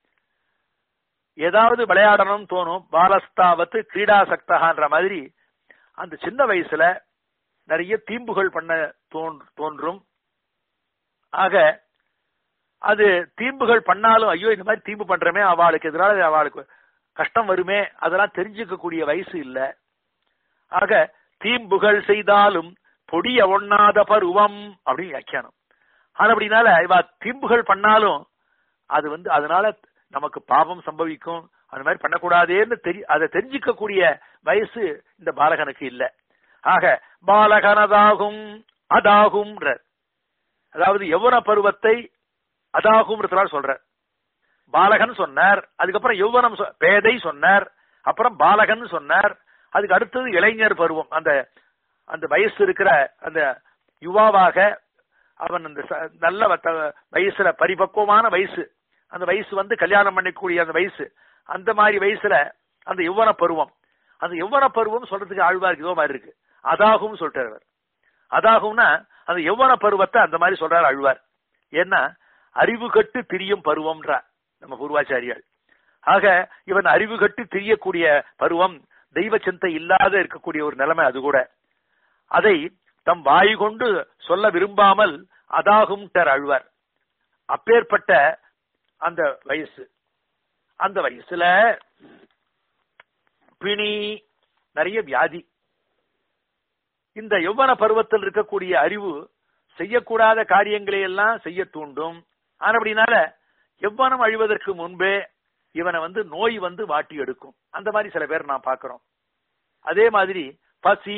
ஏதாவது விளையாடணும்னு தோணும் பாலஸ்தாவத்து கிரீடா சக்தகான்ற மாதிரி அந்த சின்ன வயசுல நிறைய தீம்புகள் பண்ண தோன்றும் ஆக அது தீம்புகள் பண்ணாலும் ஐயோ இந்த மாதிரி தீம்பு பண்றமே அவளுக்கு எதிரால அவளுக்கு கஷ்டம் வருமே அதெல்லாம் தெரிஞ்சுக்கக்கூடிய வயசு இல்ல ஆக தீம்புகள் செய்தாலும் பொடிய ஒண்ணாத பருவம் அப்படின்னு வியாக்கியானம் ஆனா அப்படினால இவ தீம்புகள் பண்ணாலும் அது வந்து அதனால நமக்கு பாவம் சம்பவிக்கும் அந்த மாதிரி பண்ணக்கூடாதேன்னு தெரி அதை தெரிஞ்சுக்கக்கூடிய வயசு இந்த பாலகனுக்கு இல்ல ஆக பாலகனதாகும் அதாகும் அதாவது யௌவன பருவத்தை அதாகும் சொல்ற பாலகன் சொன்னார் அதுக்கப்புறம் யௌவனம் பேதை சொன்னார் அப்புறம் பாலகன் சொன்னார் அதுக்கு அடுத்தது இளைஞர் பருவம் அந்த அந்த வயசு இருக்கிற அந்த யுவாவாக அவன் அந்த நல்ல வயசுல பரிபக்குவமான வயசு அந்த வயசு வந்து கல்யாணம் பண்ணிக்கூடிய அந்த வயசு அந்த மாதிரி வயசுல அந்த யௌவன பருவம் அந்த யௌவன பருவம் சொல்றதுக்கு ஆழ்வாருக்கு இதோ மாதிரி இருக்கு அதாகும் சொல்றார் அவர் அதாகும்னா அந்த யௌவன பருவத்தை அந்த மாதிரி சொல்றாரு அழ்வார் ஏன்னா அறிவு கட்டு திரியும் பருவம்ன்றா நம்ம பூர்வாச்சாரியால் ஆக இவன் அறிவு கட்டு திரியக்கூடிய பருவம் தெய்வ சிந்தை இல்லாத இருக்கக்கூடிய ஒரு நிலைமை அது கூட அதை தம் வாய் கொண்டு சொல்ல விரும்பாமல் அதாகும் அழ்வார் அப்பேற்பட்ட அந்த வயசு அந்த வயசுல பிணி நிறைய வியாதி இந்த யௌவன பருவத்தில் இருக்கக்கூடிய அறிவு செய்யக்கூடாத காரியங்களை எல்லாம் செய்ய தூண்டும் ஆனபடினால எவ்வனம் அழிவதற்கு முன்பே இவனை வந்து நோய் வந்து வாட்டி எடுக்கும் அந்த மாதிரி சில பேர் நான் பாக்குறோம் அதே மாதிரி பசி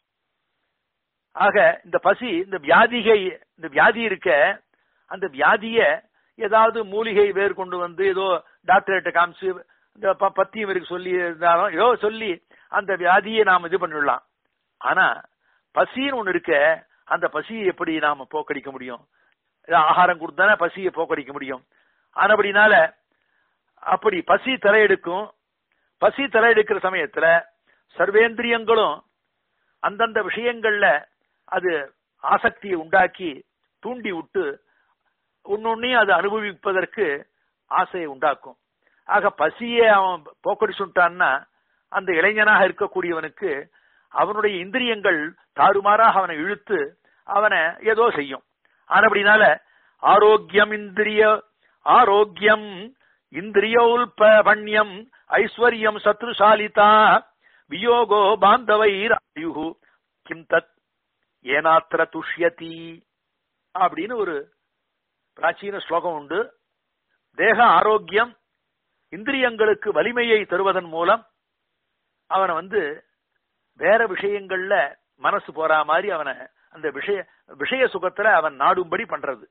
ஆக இந்த பசி இந்த வியாதிகை இந்த வியாதி இருக்க அந்த வியாதிய ஏதாவது மூலிகை வேர் கொண்டு வந்து ஏதோ டாக்டர்கிட்ட காமிச்சு இந்த பத்தியம் இருக்கு சொல்லி இருந்தாலும் ஏதோ சொல்லி அந்த வியாதியை நாம் இது பண்ணிடலாம் ஆனா பசின்னு ஒண்ணு இருக்க அந்த பசியை எப்படி நாம போக்கடிக்க முடியும் ஆகாரம் கொடுத்தானே பசியை போக்கடிக்க முடியும் ஆனபடினால அப்படி பசி தலையெடுக்கும் பசி தலையெடுக்கிற சமயத்துல சர்வேந்திரியங்களும் அந்தந்த விஷயங்கள்ல அது ஆசக்தியை உண்டாக்கி தூண்டி விட்டு ஒன்னொன்னையும் அது அனுபவிப்பதற்கு ஆசையை உண்டாக்கும் ஆக பசியை அவன் போக்கடிச்சுட்டான்னா அந்த இளைஞனாக இருக்கக்கூடியவனுக்கு அவனுடைய இந்திரியங்கள் தாறுமாறாக அவனை இழுத்து அவனை ஏதோ செய்யும் ஆனபடினால ஆரோக்கியம் இந்திரிய ஆரோக்கியம் இந்திரியோல்ப பண்யம் ஐஸ்வர்யம் சத்ருசாலிதா வியோகோ பாந்தவைர் ஆயுகு கிம் தத் ஏனாத்திர துஷ்யதி அப்படின்னு ஒரு பிராச்சீன ஸ்லோகம் உண்டு தேக ஆரோக்கியம் இந்திரியங்களுக்கு வலிமையை தருவதன் மூலம் அவனை வந்து வேற விஷயங்கள்ல மனசு போறா மாதிரி அவனை அந்த விஷய விஷய சுகத்துல அவன் நாடும்படி பண்றது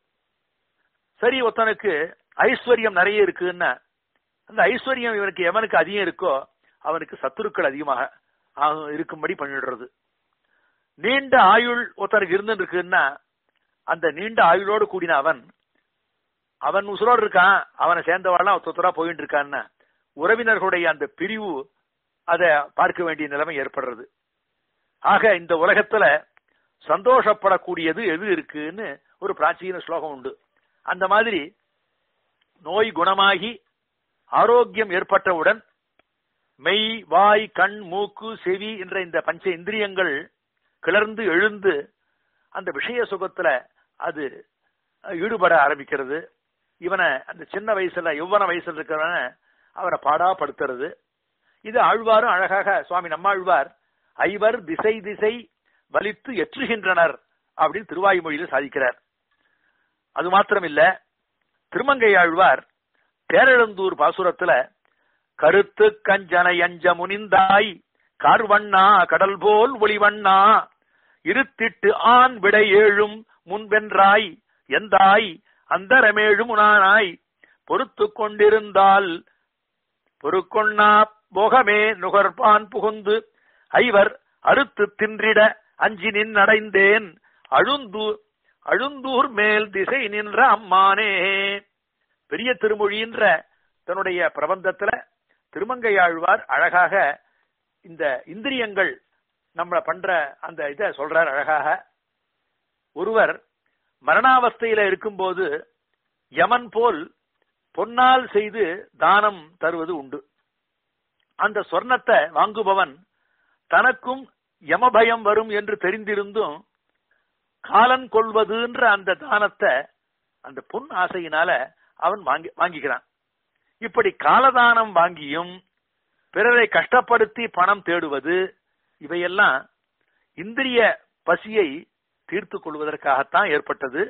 சரி ஒருத்தனுக்கு ஐஸ்வர்யம் நிறைய இருக்குன்னா அந்த ஐஸ்வர்யம் இவனுக்கு எவனுக்கு அதிகம் இருக்கோ அவனுக்கு சத்துருக்கள் அதிகமாக இருக்கும்படி பண்ணிடுறது நீண்ட ஆயுள் ஒருத்தனுக்கு இருந்து இருக்குன்னா அந்த நீண்ட ஆயுளோடு கூடின அவன் அவன் உசுரோடு இருக்கான் அவனை சேர்ந்தவாள்லாம் ஒருத்தரா போயிட்டு இருக்கான்னா உறவினர்களுடைய அந்த பிரிவு அதை பார்க்க வேண்டிய நிலைமை ஏற்படுறது ஆக இந்த உலகத்துல சந்தோஷப்படக்கூடியது எது இருக்குன்னு ஒரு பிராச்சீன ஸ்லோகம் உண்டு அந்த மாதிரி நோய் குணமாகி ஆரோக்கியம் ஏற்பட்டவுடன் மெய் வாய் கண் மூக்கு செவி என்ற இந்த பஞ்ச இந்திரியங்கள் கிளர்ந்து எழுந்து அந்த விஷய சுகத்துல அது ஈடுபட ஆரம்பிக்கிறது இவனை அந்த சின்ன வயசுல யௌவன வயசுல இருக்கிறவன அவரை பாடாப்படுத்துறது இது ஆழ்வாரும் அழகாக சுவாமி நம்மாழ்வார் ஐவர் திசை திசை வலித்து எற்றுகின்றனர் அப்படின்னு திருவாய்மொழியில் சாதிக்கிறார் அது மாத்திரமில்ல திருமங்கை ஆழ்வார் பேரழந்தூர் பாசுரத்துல கருத்து கஞ்சனை அஞ்ச முனிந்தாய் கார்வண்ணா கடல் போல் ஒளிவண்ணா இருத்திட்டு ஆண் விடை ஏழும் முன்வென்றாய் எந்தாய் அந்தரமேழும் உனானாய் பொறுத்து கொண்டிருந்தால் பொறுக்கொண்ணா போகமே நுகர்பான் புகுந்து ஐவர் அறுத்து தின்றிட அஞ்சி நின் அடைந்தேன் அழுந்து அழுந்தூர் மேல் திசை நின்ற அம்மானே பெரிய திருமொழின்ற தன்னுடைய பிரபந்தத்துல திருமங்கையாழ்வார் அழகாக இந்த இந்திரியங்கள் நம்மள பண்ற அந்த இதை சொல்றார் அழகாக ஒருவர் மரணாவஸ்தையில இருக்கும்போது யமன் போல் பொன்னால் செய்து தானம் தருவது உண்டு அந்த சொர்ணத்தை வாங்குபவன் தனக்கும் யமபயம் வரும் என்று தெரிந்திருந்தும் காலன் கொள்வதுன்ற அந்த தானத்தை அந்த பொன் ஆசையினால அவன் வாங்கி வாங்கிக்கிறான் இப்படி காலதானம் வாங்கியும் பிறரை கஷ்டப்படுத்தி பணம் தேடுவது இவையெல்லாம் இந்திரிய பசியை தீர்த்து கொள்வதற்காகத்தான் ஏற்பட்டது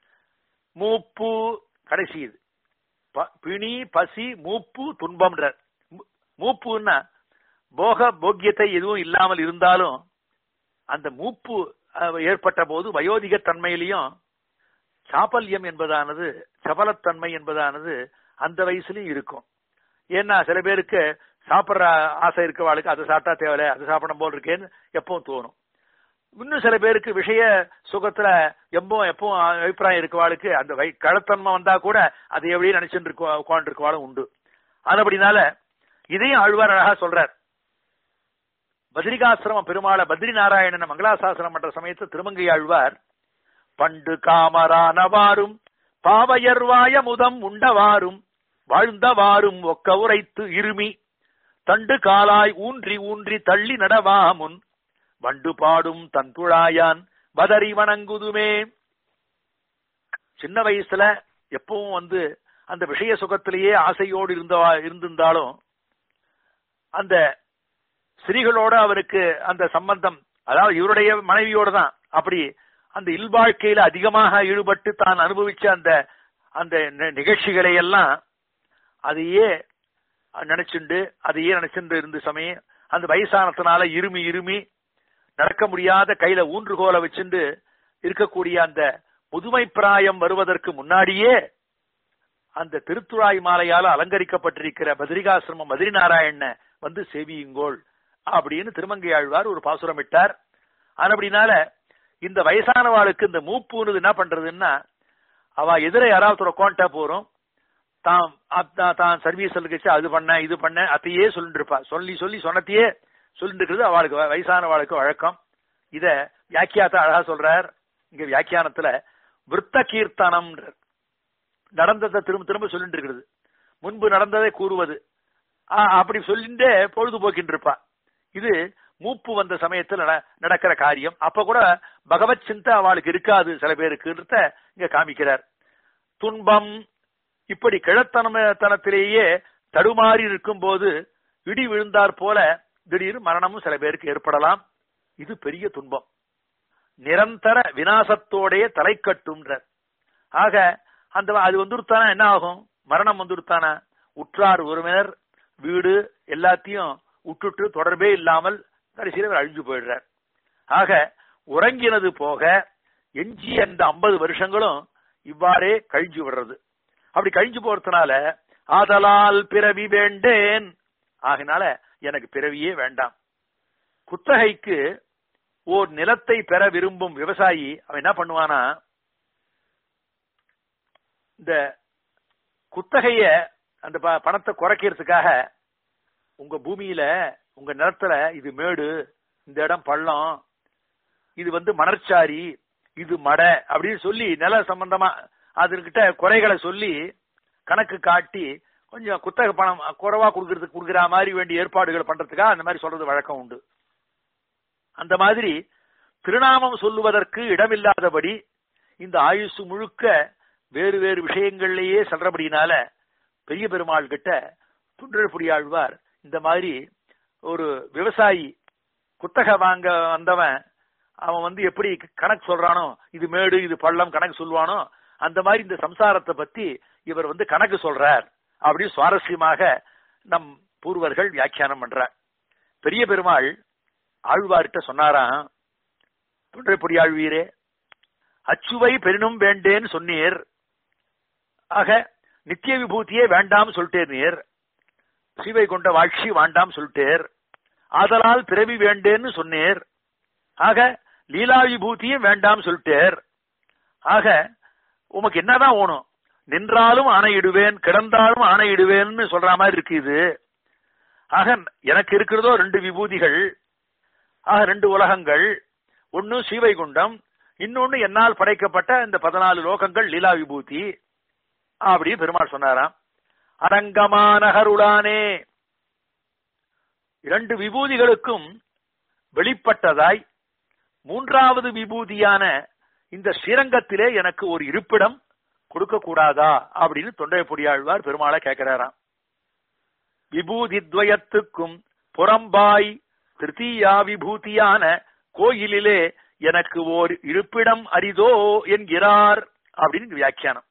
மூப்பு கடைசி இது ப- பிணி பசி மூப்பு துன்பம்ன்ற மூ- மூப்புன்னா போக போக்கியத்தை எதுவும் இல்லாமல் இருந்தாலும் அந்த மூப்பு அஹ், ஏற்பட்ட போது வயோதிக தன்மையிலையும் சாபல்யம் என்பதானது சபலத்தன்மை என்பதானது அந்த வயசுலயும் இருக்கும் ஏன்னா சில பேருக்கு சாப்பிடுற ஆசை இருக்கவாளுக்கு அதை சாப்பிட்டா தேவையில்ல அது சாப்பிடும் போல் இருக்கேன்னு எப்பவும் தோணும் இன்னும் சில பேருக்கு விஷய சுகத்துல எப்பவும் எப்பவும் அபிப்பிராயம் இருக்கவாளுக்கு அந்த வை கழத்தன்மை வந்தா கூட அதை எப்படியும் நினைச்சுட்டு இருக்க உட்காந்து இருக்கவாளும் உண்டு அதுபடினால இதையும் ஆழ்வார் அழகா சொல்றார் பத்ரிகாசிரம பெருமாள பத்ரி நாராயணன் மங்களாசாசனம் பண்ற சமயத்து திருமங்கை ஆழ்வார் பண்டு காமரானவாரும் பாவையர்வாய முதம் உண்டவாரும் வாழ்ந்தவாரும் ஒக்க உரைத்து இருமி தண்டு காலாய் ஊன்றி ஊன்றி தள்ளி நடவா முன் வண்டு பாடும் தன் துழாயான் பதறி வணங்குதுமே சின்ன வயசுல எப்பவும் வந்து அந்த விஷய சுகத்திலேயே ஆசையோடு இருந்தவா இருந்திருந்தாலும் அந்த ஸ்திரீகளோட அவருக்கு அந்த சம்பந்தம் அதாவது இவருடைய மனைவியோட தான் அப்படி அந்த இல்வாழ்க்கையில அதிகமாக ஈடுபட்டு தான் அனுபவிச்ச அந்த அந்த நி- நிகழ்ச்சிகளை எல்லாம் அதையே நினைச்சுண்டு அதையே நினைச்சுண்டு இருந்த சமயம் அந்த வயசானத்தினால இருமி இருமி நடக்க முடியாத கையில ஊன்றுகோலை வச்சுண்டு இருக்கக்கூடிய அந்த முதுமை பிராயம் வருவதற்கு முன்னாடியே அந்த திருத்துழாய் மாலையால அலங்கரிக்கப்பட்டிருக்கிற பத்ரிகாசிரமம் மதுரி நாராயண வந்து சேவியுங்கோள் அப்படின்னு திருமங்கையாழ்வார் ஒரு பாசுரம் இட்டார் அப்படினால இந்த வயசானவாளுக்கு இந்த மூப்புன்னு என்ன பண்றதுன்னா அவ எதிர யாராவது ஒரு கோண்டா போறோம் தான் அப்- தான் தான் சர்வீஸ் கழிச்சு அது பண்ண இது பண்ண அதையே சொல்லிட்டு இருப்பா சொல்லி சொல்லி சொன்னத்தையே சொல்லிட்டு இருக்கிறது அவளுக்கு வ- வயசானவாளுக்கு வழக்கம் இத வியாக்கியாத்த அழகா சொல்றார் இங்க வியாக்கியானத்துல விருத்த கீர்த்தனம் நடந்ததை திரும்ப திரும்ப சொல்லிட்டு இருக்கிறது முன்பு நடந்ததை கூறுவது ஆ, அப்படி சொல்லிட்டு பொழுதுபோக்கிட்டு இருப்பா இது மூப்பு வந்த சமயத்துல நட- நடக்கிற காரியம் அப்ப கூட பகவத் சிந்தை அவளுக்கு இருக்காது சில பேருக்குன்றத இங்க காமிக்கிறார் துன்பம் இப்படி கிழத்தனத்திலேயே தடுமாறி இருக்கும் போது இடி விழுந்தார் போல திடீர் மரணமும் சில பேருக்கு ஏற்படலாம் இது பெரிய துன்பம் நிரந்தர வினாசத்தோடைய தலை கட்டும்ன்றார் ஆக அந்த அது வந்துருத்தானா என்ன ஆகும் மரணம் வந்துருத்தானா உற்றார் உறவினர் வீடு எல்லாத்தையும் விட்டுட்டு தொடர்பே இல்லாமல் கடைசியில் அவர் அழிஞ்சு போயிடுறார் ஆக உறங்கினது போக எஞ்சி அந்த ஐம்பது வருஷங்களும் இவ்வாறே கழிஞ்சு விடுறது அப்படி கழிஞ்சு போறதுனால ஆதலால் பிறவி வேண்டேன் ஆகினால எனக்கு பிறவியே வேண்டாம் குத்தகைக்கு ஓர் நிலத்தை பெற விரும்பும் விவசாயி அவன் என்ன பண்ணுவானா இந்த குத்தகைய அந்த ப- பணத்தை குறைக்கிறதுக்காக உங்க பூமியில உங்க நிலத்துல இது மேடு இந்த இடம் பள்ளம் இது வந்து மணற்சாரி இது மடை அப்படின்னு சொல்லி நில சம்பந்தமா அதுகிட்ட குறைகளை சொல்லி கணக்கு காட்டி கொஞ்சம் குத்தகை பணம் குறைவா கொடுக்கறதுக்கு கொடுக்குற மாதிரி வேண்டிய ஏற்பாடுகள் பண்றதுக்காக அந்த மாதிரி சொல்றது வழக்கம் உண்டு அந்த மாதிரி திருநாமம் சொல்லுவதற்கு இடமில்லாதபடி இந்த ஆயுசு முழுக்க வேறு வேறு விஷயங்கள்லயே செல்றபடினால பெரிய பெருமாள் கிட்ட துன்றல்புடி ஆழ்வார் இந்த மாதிரி ஒரு விவசாயி குத்தகை வாங்க வந்தவன் அவன் வந்து எப்படி கணக்கு சொல்றானோ இது மேடு இது பள்ளம் கணக்கு சொல்லுவானோ அந்த மாதிரி இந்த சம்சாரத்தை பத்தி இவர் வந்து கணக்கு சொல்றார் அப்படி சுவாரஸ்யமாக நம் பூர்வர்கள் வியாக்கியானம் பண்றார் பெரிய பெருமாள் ஆழ்வார்கிட்ட சொன்னாராம் தொன்றைப்பொடி ஆழ்வீரே அச்சுவை பெரினும் வேண்டேன்னு சொன்னீர் ஆக நித்திய விபூதியே வேண்டாம் சொல்லிட்டேர் நீர் சீவை கொண்ட வாழ்ச்சி வேண்டாம் சொல்லிட்டேர் ஆதலால் பிறவி வேண்டேன்னு சொன்னீர் ஆக லீலா விபூதியும் வேண்டாம் சொல்லிட்டேர் ஆக உமக்கு என்னதான் ஓணும் நின்றாலும் ஆணையிடுவேன் கிடந்தாலும் ஆணையிடுவேன்னு சொல்ற மாதிரி இருக்கு இது ஆக எனக்கு இருக்கிறதோ ரெண்டு விபூதிகள் ஆக ரெண்டு உலகங்கள் ஒன்னு சீவைகுண்டம் இன்னொன்னு என்னால் படைக்கப்பட்ட இந்த பதினாலு லோகங்கள் லீலா விபூதி அப்படி பெருமாள் சொன்னாராம் அரங்கமானகருளானே இரண்டு விபூதிகளுக்கும் வெளிப்பட்டதாய் மூன்றாவது விபூதியான இந்த ஸ்ரீரங்கத்திலே எனக்கு ஒரு இருப்பிடம் கொடுக்க கூடாதா அப்படின்னு தொண்டை பொடியாழ்வார் பெருமாளை கேட்கிறாராம் விபூதி துவயத்துக்கும் புறம்பாய் திருத்தீயா விபூதியான கோயிலிலே எனக்கு ஓர் இருப்பிடம் அரிதோ என்கிறார் அப்படின்னு வியாக்கியானம்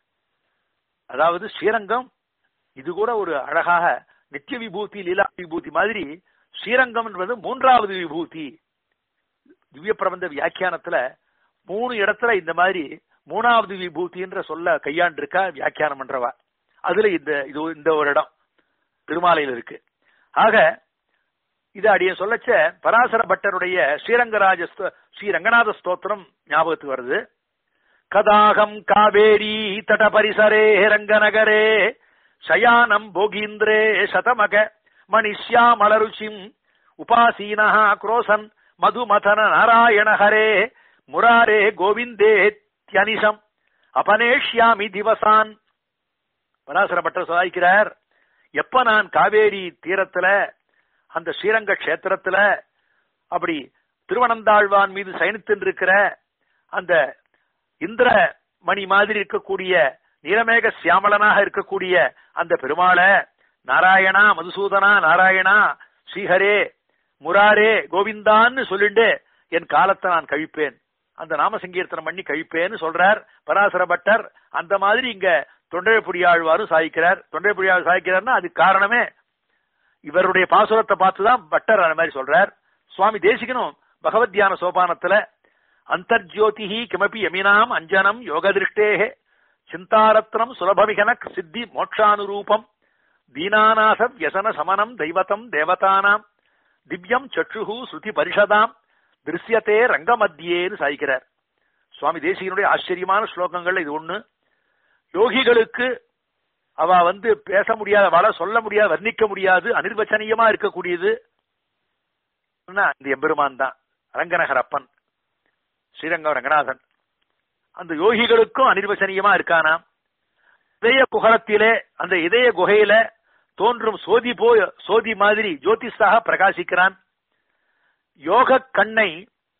அதாவது ஸ்ரீரங்கம் இது கூட ஒரு அழகாக நித்திய விபூதி லீலா விபூதி மாதிரி ஸ்ரீரங்கம் என்பது மூன்றாவது விபூதி திவ்ய பிரபந்த வியாக்கியானத்துல மூணு இடத்துல இந்த மாதிரி மூணாவது விபூதின்ற சொல்ல கையாண்டிருக்கா வியாக்கியானம் பண்றவா அதுல இந்த இது இந்த ஒரு இடம் திருமாலையில் இருக்கு ஆக இது அடிய சொல்லச்ச பராசர பட்டருடைய ஸ்ரீரங்கராஜ ஸ்ரீ ரங்கநாத ஸ்தோத்திரம் ஞாபகத்துக்கு வருது கதாகம் காவேரி தட பரிசரே ரங்கநகரே சயானம் போகீந்திரே சதமக மணிஷ்யாமலருச்சிம் உபாசீனா குரோசன் மதுமதன நாராயண ஹரே முராரே கோவிந்தே தியனிஷம் அபனேஷ்யாமி திவசான் பராசர பட்டர் சாதிக்கிறார் எப்ப நான் காவேரி தீரத்துல அந்த ஸ்ரீரங்க கஷேத்திரத்துல அப்படி திருவனந்தாழ்வான் மீது சயனித்து இருக்கிற அந்த இந்திர மணி மாதிரி இருக்கக்கூடிய நீலமேக சியாமலனாக இருக்கக்கூடிய அந்த பெருமாளை நாராயணா மதுசூதனா நாராயணா ஸ்ரீஹரே முராரே கோவிந்தான்னு சொல்லிண்டு என் காலத்தை நான் கழிப்பேன் அந்த நாம சங்கீர்த்தனம் பண்ணி கழிப்பேன்னு சொல்றார் பராசர பட்டர் அந்த மாதிரி இங்க தொண்டைப்புடியாழ்வாரும் சாதிக்கிறார் தொண்டைப்புடியாழ்வார் சாதிக்கிறார்னா அதுக்கு காரணமே இவருடைய பாசுரத்தை பார்த்துதான் பட்டர் அந்த மாதிரி சொல்றார் சுவாமி தேசிகனும் பகவத்யான சோபானத்துல அந்தர்ஜோதிஹி கிமபி யமினாம் அஞ்சனம் யோகதிருஷ்டேஹே சிந்தாரத்னம் சுலபமிகன சித்தி மோட்சானுரூபம் தீனாநாச வியசன சமனம் தெய்வதம் தேவதானாம் திவ்யம் சற்றுஹு ஸ்ருதி பரிஷதாம் திருஷ்யத்தே ரங்கமத்தியேன்னு சாய்க்கிறார் சுவாமி தேசிகனுடைய ஆச்சரியமான ஸ்லோகங்கள்ல இது ஒண்ணு யோகிகளுக்கு அவ வந்து பேச முடியாத வள சொல்ல முடியாது வர்ணிக்க முடியாது அனிர்வச்சனீயமா இருக்கக்கூடியது இந்த எம்பெருமான் தான் ரங்கநகர் அப்பன் ஸ்ரீரங்கம் ரங்கநாதன் அந்த யோகிகளுக்கும் அனிர்வச்சனீயமா இருக்கானாம் இதய குகரத்திலே அந்த இதய குகையில தோன்றும் சோதி போ சோதி மாதிரி ஜோதிஷாக பிரகாசிக்கிறான் யோக கண்ணை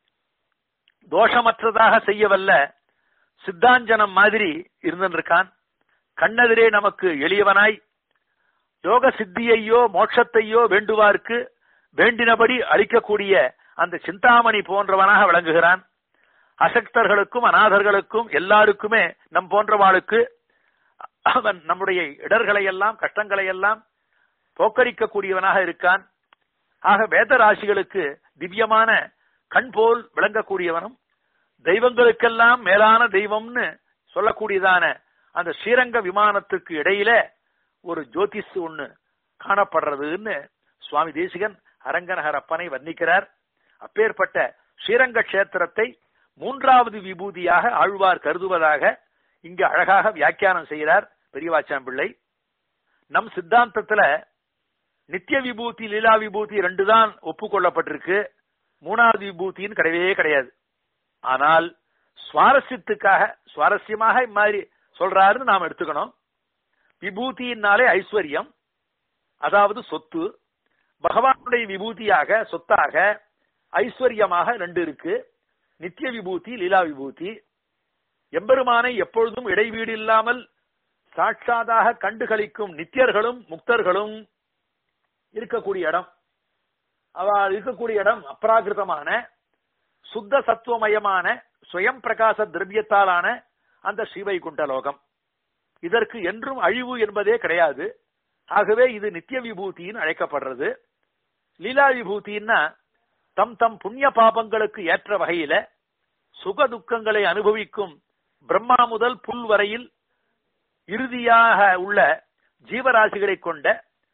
தோஷமற்றதாக செய்யவல்ல சித்தாஞ்சனம் மாதிரி இருந்திருக்கான் கண்ணெதிரே நமக்கு எளியவனாய் யோக சித்தியையோ மோட்சத்தையோ வேண்டுவார்க்கு வேண்டினபடி அளிக்கக்கூடிய அந்த சிந்தாமணி போன்றவனாக விளங்குகிறான் அசக்தர்களுக்கும் அநாதர்களுக்கும் எல்லாருக்குமே நம் போன்றவாளுக்கு அவன் நம்முடைய இடர்களை எல்லாம் கஷ்டங்களை எல்லாம் போக்கரிக்கக்கூடியவனாக இருக்கான் ஆக வேத ராசிகளுக்கு திவ்யமான கண் போல் விளங்கக்கூடியவனும் தெய்வங்களுக்கெல்லாம் மேலான தெய்வம்னு சொல்லக்கூடியதான அந்த ஸ்ரீரங்க விமானத்துக்கு இடையில ஒரு ஜோதிஷ் ஒண்ணு காணப்படுறதுன்னு சுவாமி தேசிகன் அரங்கநகர் அப்பனை வர்ணிக்கிறார் அப்பேற்பட்ட ஸ்ரீரங்க கஷேத்திரத்தை மூன்றாவது விபூதியாக ஆழ்வார் கருதுவதாக இங்கு அழகாக வியாக்கியானம் செய்கிறார் பெரியவாச்சான் பிள்ளை நம் சித்தாந்தத்துல நித்திய விபூதி லீலா விபூதி ரெண்டு தான் ஒப்புக்கொள்ளப்பட்டிருக்கு மூணாவது விபூதின்னு கிடையவே கிடையாது ஆனால் சுவாரஸ்யத்துக்காக சுவாரஸ்யமாக இம்மாதிரி சொல்றாருன்னு நாம் எடுத்துக்கணும் விபூதியினாலே ஐஸ்வர்யம் அதாவது சொத்து பகவானுடைய விபூதியாக சொத்தாக ஐஸ்வர்யமாக ரெண்டு இருக்கு நித்திய விபூதி லீலா விபூதி எம்பெருமானை எப்பொழுதும் இடைவீடு இல்லாமல் சாட்சாதாக கண்டுகளிக்கும் நித்தியர்களும் முக்தர்களும் இருக்கக்கூடிய இடம் அவ இருக்கக்கூடிய இடம் அப்ராகிருதமான சுத்த சத்துவமயமான சுயம் பிரகாச திரவியத்தாலான அந்த ஸ்ரீவைகுண்ட லோகம் இதற்கு என்றும் அழிவு என்பதே கிடையாது ஆகவே இது நித்திய விபூதின்னு அழைக்கப்படுறது லீலா விபூதின்னா தம் தம் புண்ணிய பாபங்களுக்கு ஏற்ற வகையில சுக துக்கங்களை அனுபவிக்கும் பிரம்மா முதல் புல் வரையில் இறுதியாக உள்ள ஜீவராசிகளை கொண்ட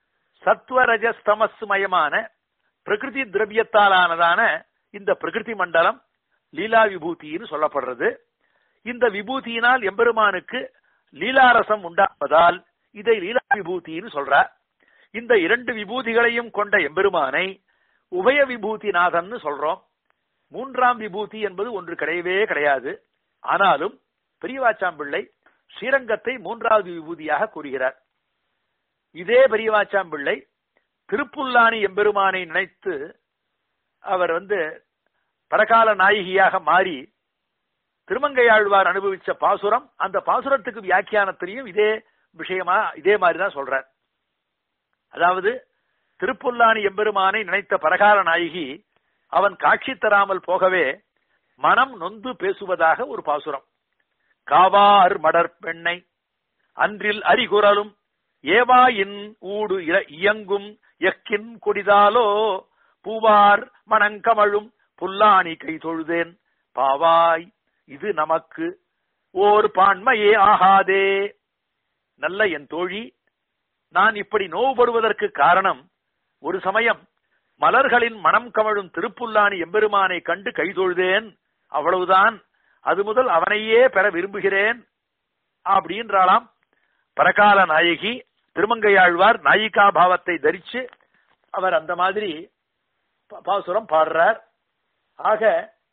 சத்வரஜஸ்தமஸ்மயமான பிரகிருதி திரவியத்தாலானதான இந்த பிரகிருதி மண்டலம் லீலா விபூதின்னு சொல்லப்படுறது இந்த விபூதியினால் எம்பெருமானுக்கு லீலாரசம் உண்டாவதால் இதை லீலா விபூதின்னு சொல்றார் இந்த இரண்டு விபூதிகளையும் கொண்ட எம்பெருமானை உபய விபூதிநாதன் சொல்றோம் மூன்றாம் விபூதி என்பது ஒன்று கிடையவே கிடையாது ஆனாலும் பெரியவாச்சாம்பிள்ளை ஸ்ரீரங்கத்தை மூன்றாவது விபூதியாக கூறுகிறார் இதே பெரியவாச்சாம்பிள்ளை திருப்புல்லானி எம்பெருமானை நினைத்து அவர் வந்து பரகால நாயகியாக மாறி திருமங்கையாழ்வார் அனுபவிச்ச பாசுரம் அந்த பாசுரத்துக்கு வியாக்கியானத்திலையும் இதே விஷயமா இதே மாதிரிதான் சொல்றார் அதாவது திருப்புல்லானி எம்பெருமானை நினைத்த பரகால நாயகி அவன் காட்சி தராமல் போகவே மனம் நொந்து பேசுவதாக ஒரு பாசுரம் காவார் மடர் பெண்ணை அன்றில் அரிகுரலும் ஏவாயின் ஊடு இயங்கும் எக்கின் கொடிதாலோ பூவார் மணங்கமழும் புல்லாணி கை தொழுதேன் பாவாய் இது நமக்கு ஓர் பான்மையே ஆகாதே நல்ல என் தோழி நான் இப்படி நோவுபடுவதற்கு காரணம் ஒரு சமயம் மலர்களின் மனம் கமழும் திருப்புல்லானி எம்பெருமானை கண்டு கைதொழுதேன் அவ்வளவுதான் அது முதல் அவனையே பெற விரும்புகிறேன் அப்படின்றாலாம் பரகால நாயகி திருமங்கையாழ்வார் நாயிகா பாவத்தை தரிச்சு அவர் அந்த மாதிரி பாசுரம் பாடுறார் ஆக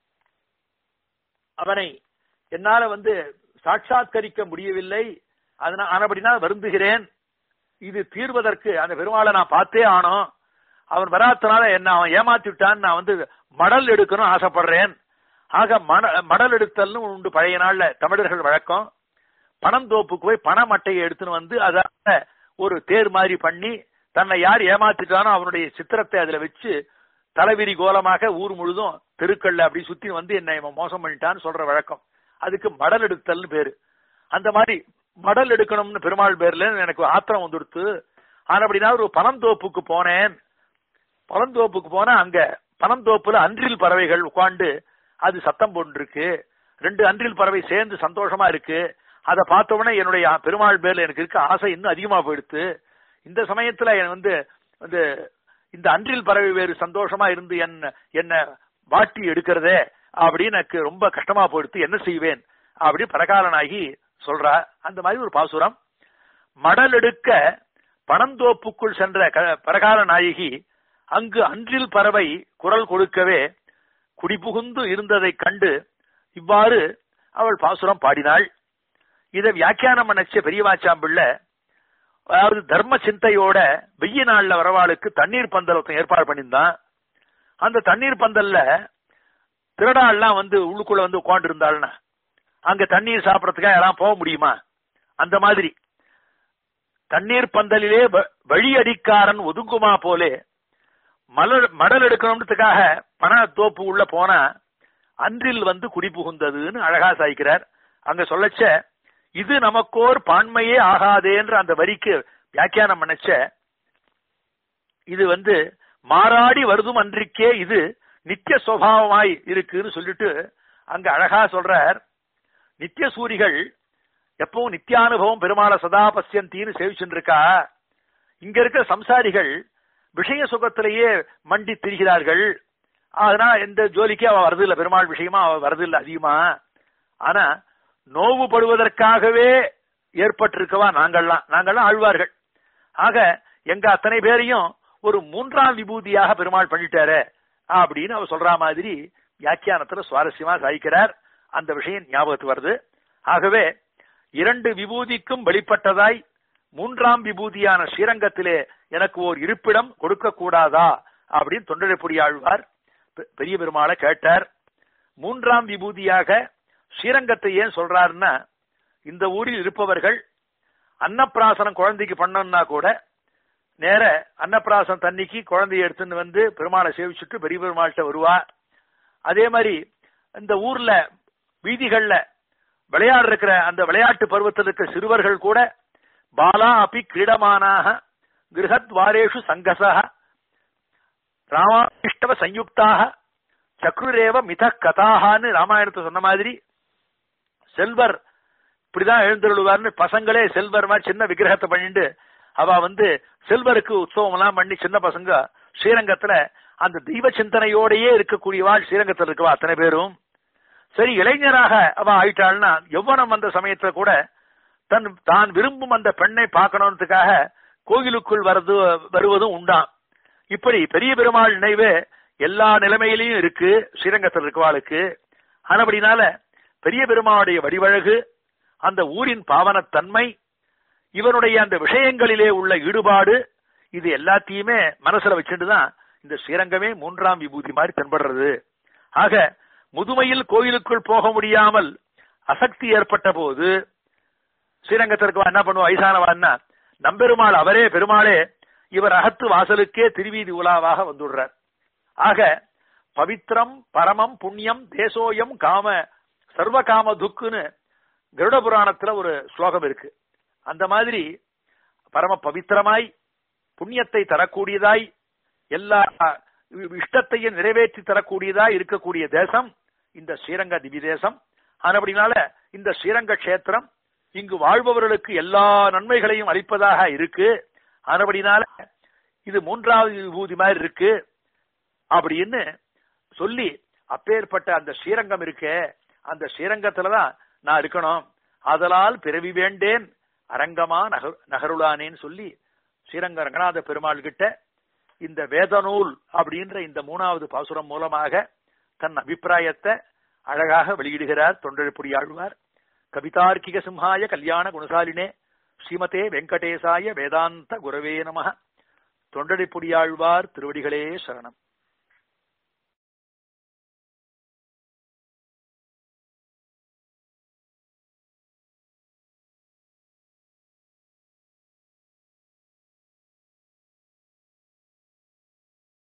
அவனை என்னால வந்து சாட்சாத்கரிக்க முடியவில்லை அதனால் ஆனபடினால் வருந்துகிறேன் இது தீர்வதற்கு அந்த பெருமாளை நான் பார்த்தே ஆனோம் அவன் வராதனால என்ன அவன் ஏமாத்தி விட்டான் நான் வந்து மடல் எடுக்கணும் ஆசைப்படுறேன் ஆக மடல் எடுத்தல்னு உண்டு பழைய நாள்ல தமிழர்கள் வழக்கம் பணந்தோப்புக்கு போய் பண மட்டையை எடுத்துன்னு வந்து அத ஒரு தேர் மாதிரி பண்ணி தன்னை யார் ஏமாத்திட்டானோ அவனுடைய சித்திரத்தை அதுல வச்சு தலைவிரி கோலமாக ஊர் முழுதும் தெருக்கள்ல அப்படி சுத்தி வந்து என்னை மோசம் பண்ணிட்டான்னு சொல்ற வழக்கம் அதுக்கு மடல் எடுத்தல்னு பேரு அந்த மாதிரி மடல் எடுக்கணும்னு பெருமாள் பேர்ல எனக்கு ஆத்திரம் வந்துடுத்து ஆனா அப்படின்னா ஒரு பனந்தோப்புக்கு போனேன் பனந்தோப்புக்கு போனா அங்க பனந்தோப்புல அன்றில் பறவைகள் உட்காந்து அது சத்தம் போட்டுருக்கு ரெண்டு அன்றில் பறவை சேர்ந்து சந்தோஷமா இருக்கு அதை பார்த்த உடனே என்னுடைய பெருமாள் பேர்ல எனக்கு இருக்க ஆசை இன்னும் அதிகமா போயிடுத்து இந்த சமயத்துல வந்து வந்து இந்த அன்றில் பறவை வேறு சந்தோஷமா இருந்து என்ன என்ன வாட்டி எடுக்கிறதே அப்படின்னு எனக்கு ரொம்ப கஷ்டமா போயிடுத்து என்ன செய்வேன் அப்படி பரகாலனாகி சொல்றா அந்த மாதிரி ஒரு பாசுரம் மடல் எடுக்க பணந்தோப்புக்குள் சென்ற பரகால நாயகி அங்கு அன்றில் பறவை குரல் கொடுக்கவே குடிபுகுந்து இருந்ததை கண்டு இவ்வாறு அவள் பாசுரம் பாடினாள் இதை வியாக்கியானம் பண்ணச்ச பெரியவாச்சாம்பிள்ள அதாவது தர்ம சிந்தையோட வெய்ய நாள்ல வரவாளுக்கு தண்ணீர் பந்தல் ஒருத்தன் ஏற்பாடு பண்ணியிருந்தான் அந்த தண்ணீர் பந்தல்ல திருடாள்லாம் வந்து உள்ளுக்குள்ள வந்து உட்காந்து இருந்தாள்னா அங்க தண்ணீர் சாப்பிடறதுக்காக யாராவது போக முடியுமா அந்த மாதிரி தண்ணீர் பந்தலிலே வழியடிக்காரன் ஒதுங்குமா போலே மலர் மடல் எடுக்கணும்ன்றதுக்காக பண தோப்பு உள்ள போனா அன்றில் வந்து குடிபுகுந்ததுன்னு அழகா சாய்க்கிறார் அங்க சொல்லச்ச இது நமக்கோர் பான்மையே ஆகாதேன்ற அந்த வரிக்கு வியாக்கியானம் பண்ணச்ச இது வந்து மாறாடி வருதும் அன்றிக்கே இது நித்திய சுவாவமாய் இருக்குன்னு சொல்லிட்டு அங்க அழகா சொல்றார் நித்திய சூரிகள் எப்பவும் நித்தியானுபவம் பெருமாள சதா பசியந்தின்னு சேவிச்சுட்டு இருக்கா இங்க இருக்க சம்சாரிகள் விஷய சுகத்திலேயே மண்டி திரிகிறார்கள் அதனால எந்த ஜோலிக்கு அவ வரதில்லை பெருமாள் விஷயமா அவ வரதில்லை அதிகமா ஆனா நோவுபடுவதற்காகவே ஏற்பட்டிருக்கவா நாங்கள்லாம் நாங்கள்லாம் ஆழ்வார்கள் ஆக எங்க அத்தனை பேரையும் ஒரு மூன்றாம் விபூதியாக பெருமாள் பண்ணிட்டாரு அப்படின்னு அவர் சொல்ற மாதிரி வியாக்கியானத்துல சுவாரஸ்யமா சாய்க்கிறார் அந்த விஷயம் ஞாபகத்து வருது ஆகவே இரண்டு விபூதிக்கும் வெளிப்பட்டதாய் மூன்றாம் விபூதியான ஸ்ரீரங்கத்திலே எனக்கு ஓர் இருப்பிடம் கொடுக்க கூடாதா அப்படின்னு தொண்டரைப்புடி ஆழ்வார் பெரிய பெருமாளை கேட்டார் மூன்றாம் விபூதியாக ஸ்ரீரங்கத்தை ஏன் சொல்றாருன்னா இந்த ஊரில் இருப்பவர்கள் அன்னப்பிராசனம் குழந்தைக்கு பண்ணணும்னா கூட நேர அன்னப்பிராசனம் தண்ணிக்கு குழந்தைய எடுத்துன்னு வந்து பெருமாளை சேவிச்சுட்டு பெரிய பெருமாள்கிட்ட வருவா அதே மாதிரி இந்த ஊர்ல வீதிகள்ல விளையாடு இருக்கிற அந்த விளையாட்டு பருவத்தில் இருக்கிற சிறுவர்கள் கூட பாலா அப்பி கிரீடமானாக கிரகத் வாரேஷு சங்கசா ராமாஷ்டவ சயுக்தாக சக்ருரேவ மித கதாகான்னு ராமாயணத்தை சொன்ன மாதிரி செல்வர் இப்படிதான் எழுந்தருளுவார்னு பசங்களே செல்வர் மாதிரி சின்ன விக்கிரகத்தை பண்ணிட்டு அவ வந்து செல்வருக்கு உற்சவம் எல்லாம் பண்ணி சின்ன பசங்க ஸ்ரீரங்கத்துல அந்த தெய்வ சிந்தனையோடயே இருக்கக்கூடியவாள் ஸ்ரீரங்கத்தில் இருக்கவா அத்தனை பேரும் சரி இளைஞராக அவ ஆயிட்டாள்னா எவ்வளவு அந்த சமயத்துல கூட தன் தான் விரும்பும் அந்த பெண்ணை பார்க்கணுன்றதுக்காக கோயிலுக்குள் வருது வருவதும் உண்டாம் இப்படி பெரிய பெருமாள் நினைவு எல்லா நிலைமையிலையும் இருக்கு ஸ்ரீரங்கத்தில் இருக்கவாளுக்கு ஆனபடினால பெரிய பெருமாளுடைய வடிவழகு அந்த ஊரின் பாவனத்தன்மை இவனுடைய அந்த விஷயங்களிலே உள்ள ஈடுபாடு இது எல்லாத்தையுமே மனசுல வச்சுட்டு தான் இந்த ஸ்ரீரங்கமே மூன்றாம் விபூதி மாதிரி தென்படுறது ஆக முதுமையில் கோயிலுக்குள் போக முடியாமல் அசக்தி ஏற்பட்ட போது ஸ்ரீரங்கத்திற்கு என்ன பண்ணுவோம் வயசானவான்னா நம்பெருமாள் அவரே பெருமாளே இவர் அகத்து வாசலுக்கே திருவீதி உலாவாக வந்துடுறார் ஆக பவித்ரம் பரமம் புண்ணியம் தேசோயம் காம சர்வ காம துக்குன்னு கருட புராணத்துல ஒரு ஸ்லோகம் இருக்கு அந்த மாதிரி பரம பவித்திரமாய் புண்ணியத்தை தரக்கூடியதாய் எல்லா இஷ்டத்தையும் நிறைவேற்றி தரக்கூடியதாய் இருக்கக்கூடிய தேசம் இந்த ஸ்ரீரங்க திவி தேசம் ஆனபடினால இந்த ஸ்ரீரங்க கஷேத்திரம் இங்கு வாழ்பவர்களுக்கு எல்லா நன்மைகளையும் அளிப்பதாக இருக்கு ஆனபடினால இது மூன்றாவது விபூதி மாதிரி இருக்கு அப்படின்னு சொல்லி அப்பேற்பட்ட அந்த ஸ்ரீரங்கம் இருக்கே அந்த ஸ்ரீரங்கத்துலதான் நான் இருக்கணும் அதலால் பிறவி வேண்டேன் அரங்கமா நகர் நகருளானேன்னு சொல்லி ஸ்ரீரங்க ரங்கநாத பெருமாள் கிட்ட இந்த வேதநூல் அப்படின்ற இந்த மூணாவது பாசுரம் மூலமாக தன் அபிப்பிராயத்தை அழகாக வெளியிடுகிறார் தொண்டழிப்புடி ஆழ்வார் கவிதார்க்கிக சிம்ஹாய கல்யாண குணசாலினே ஸ்ரீமதே வெங்கடேசாய வேதாந்த குரவே நம தொண்டடிப்புடியாழ்வார் திருவடிகளே சரணம்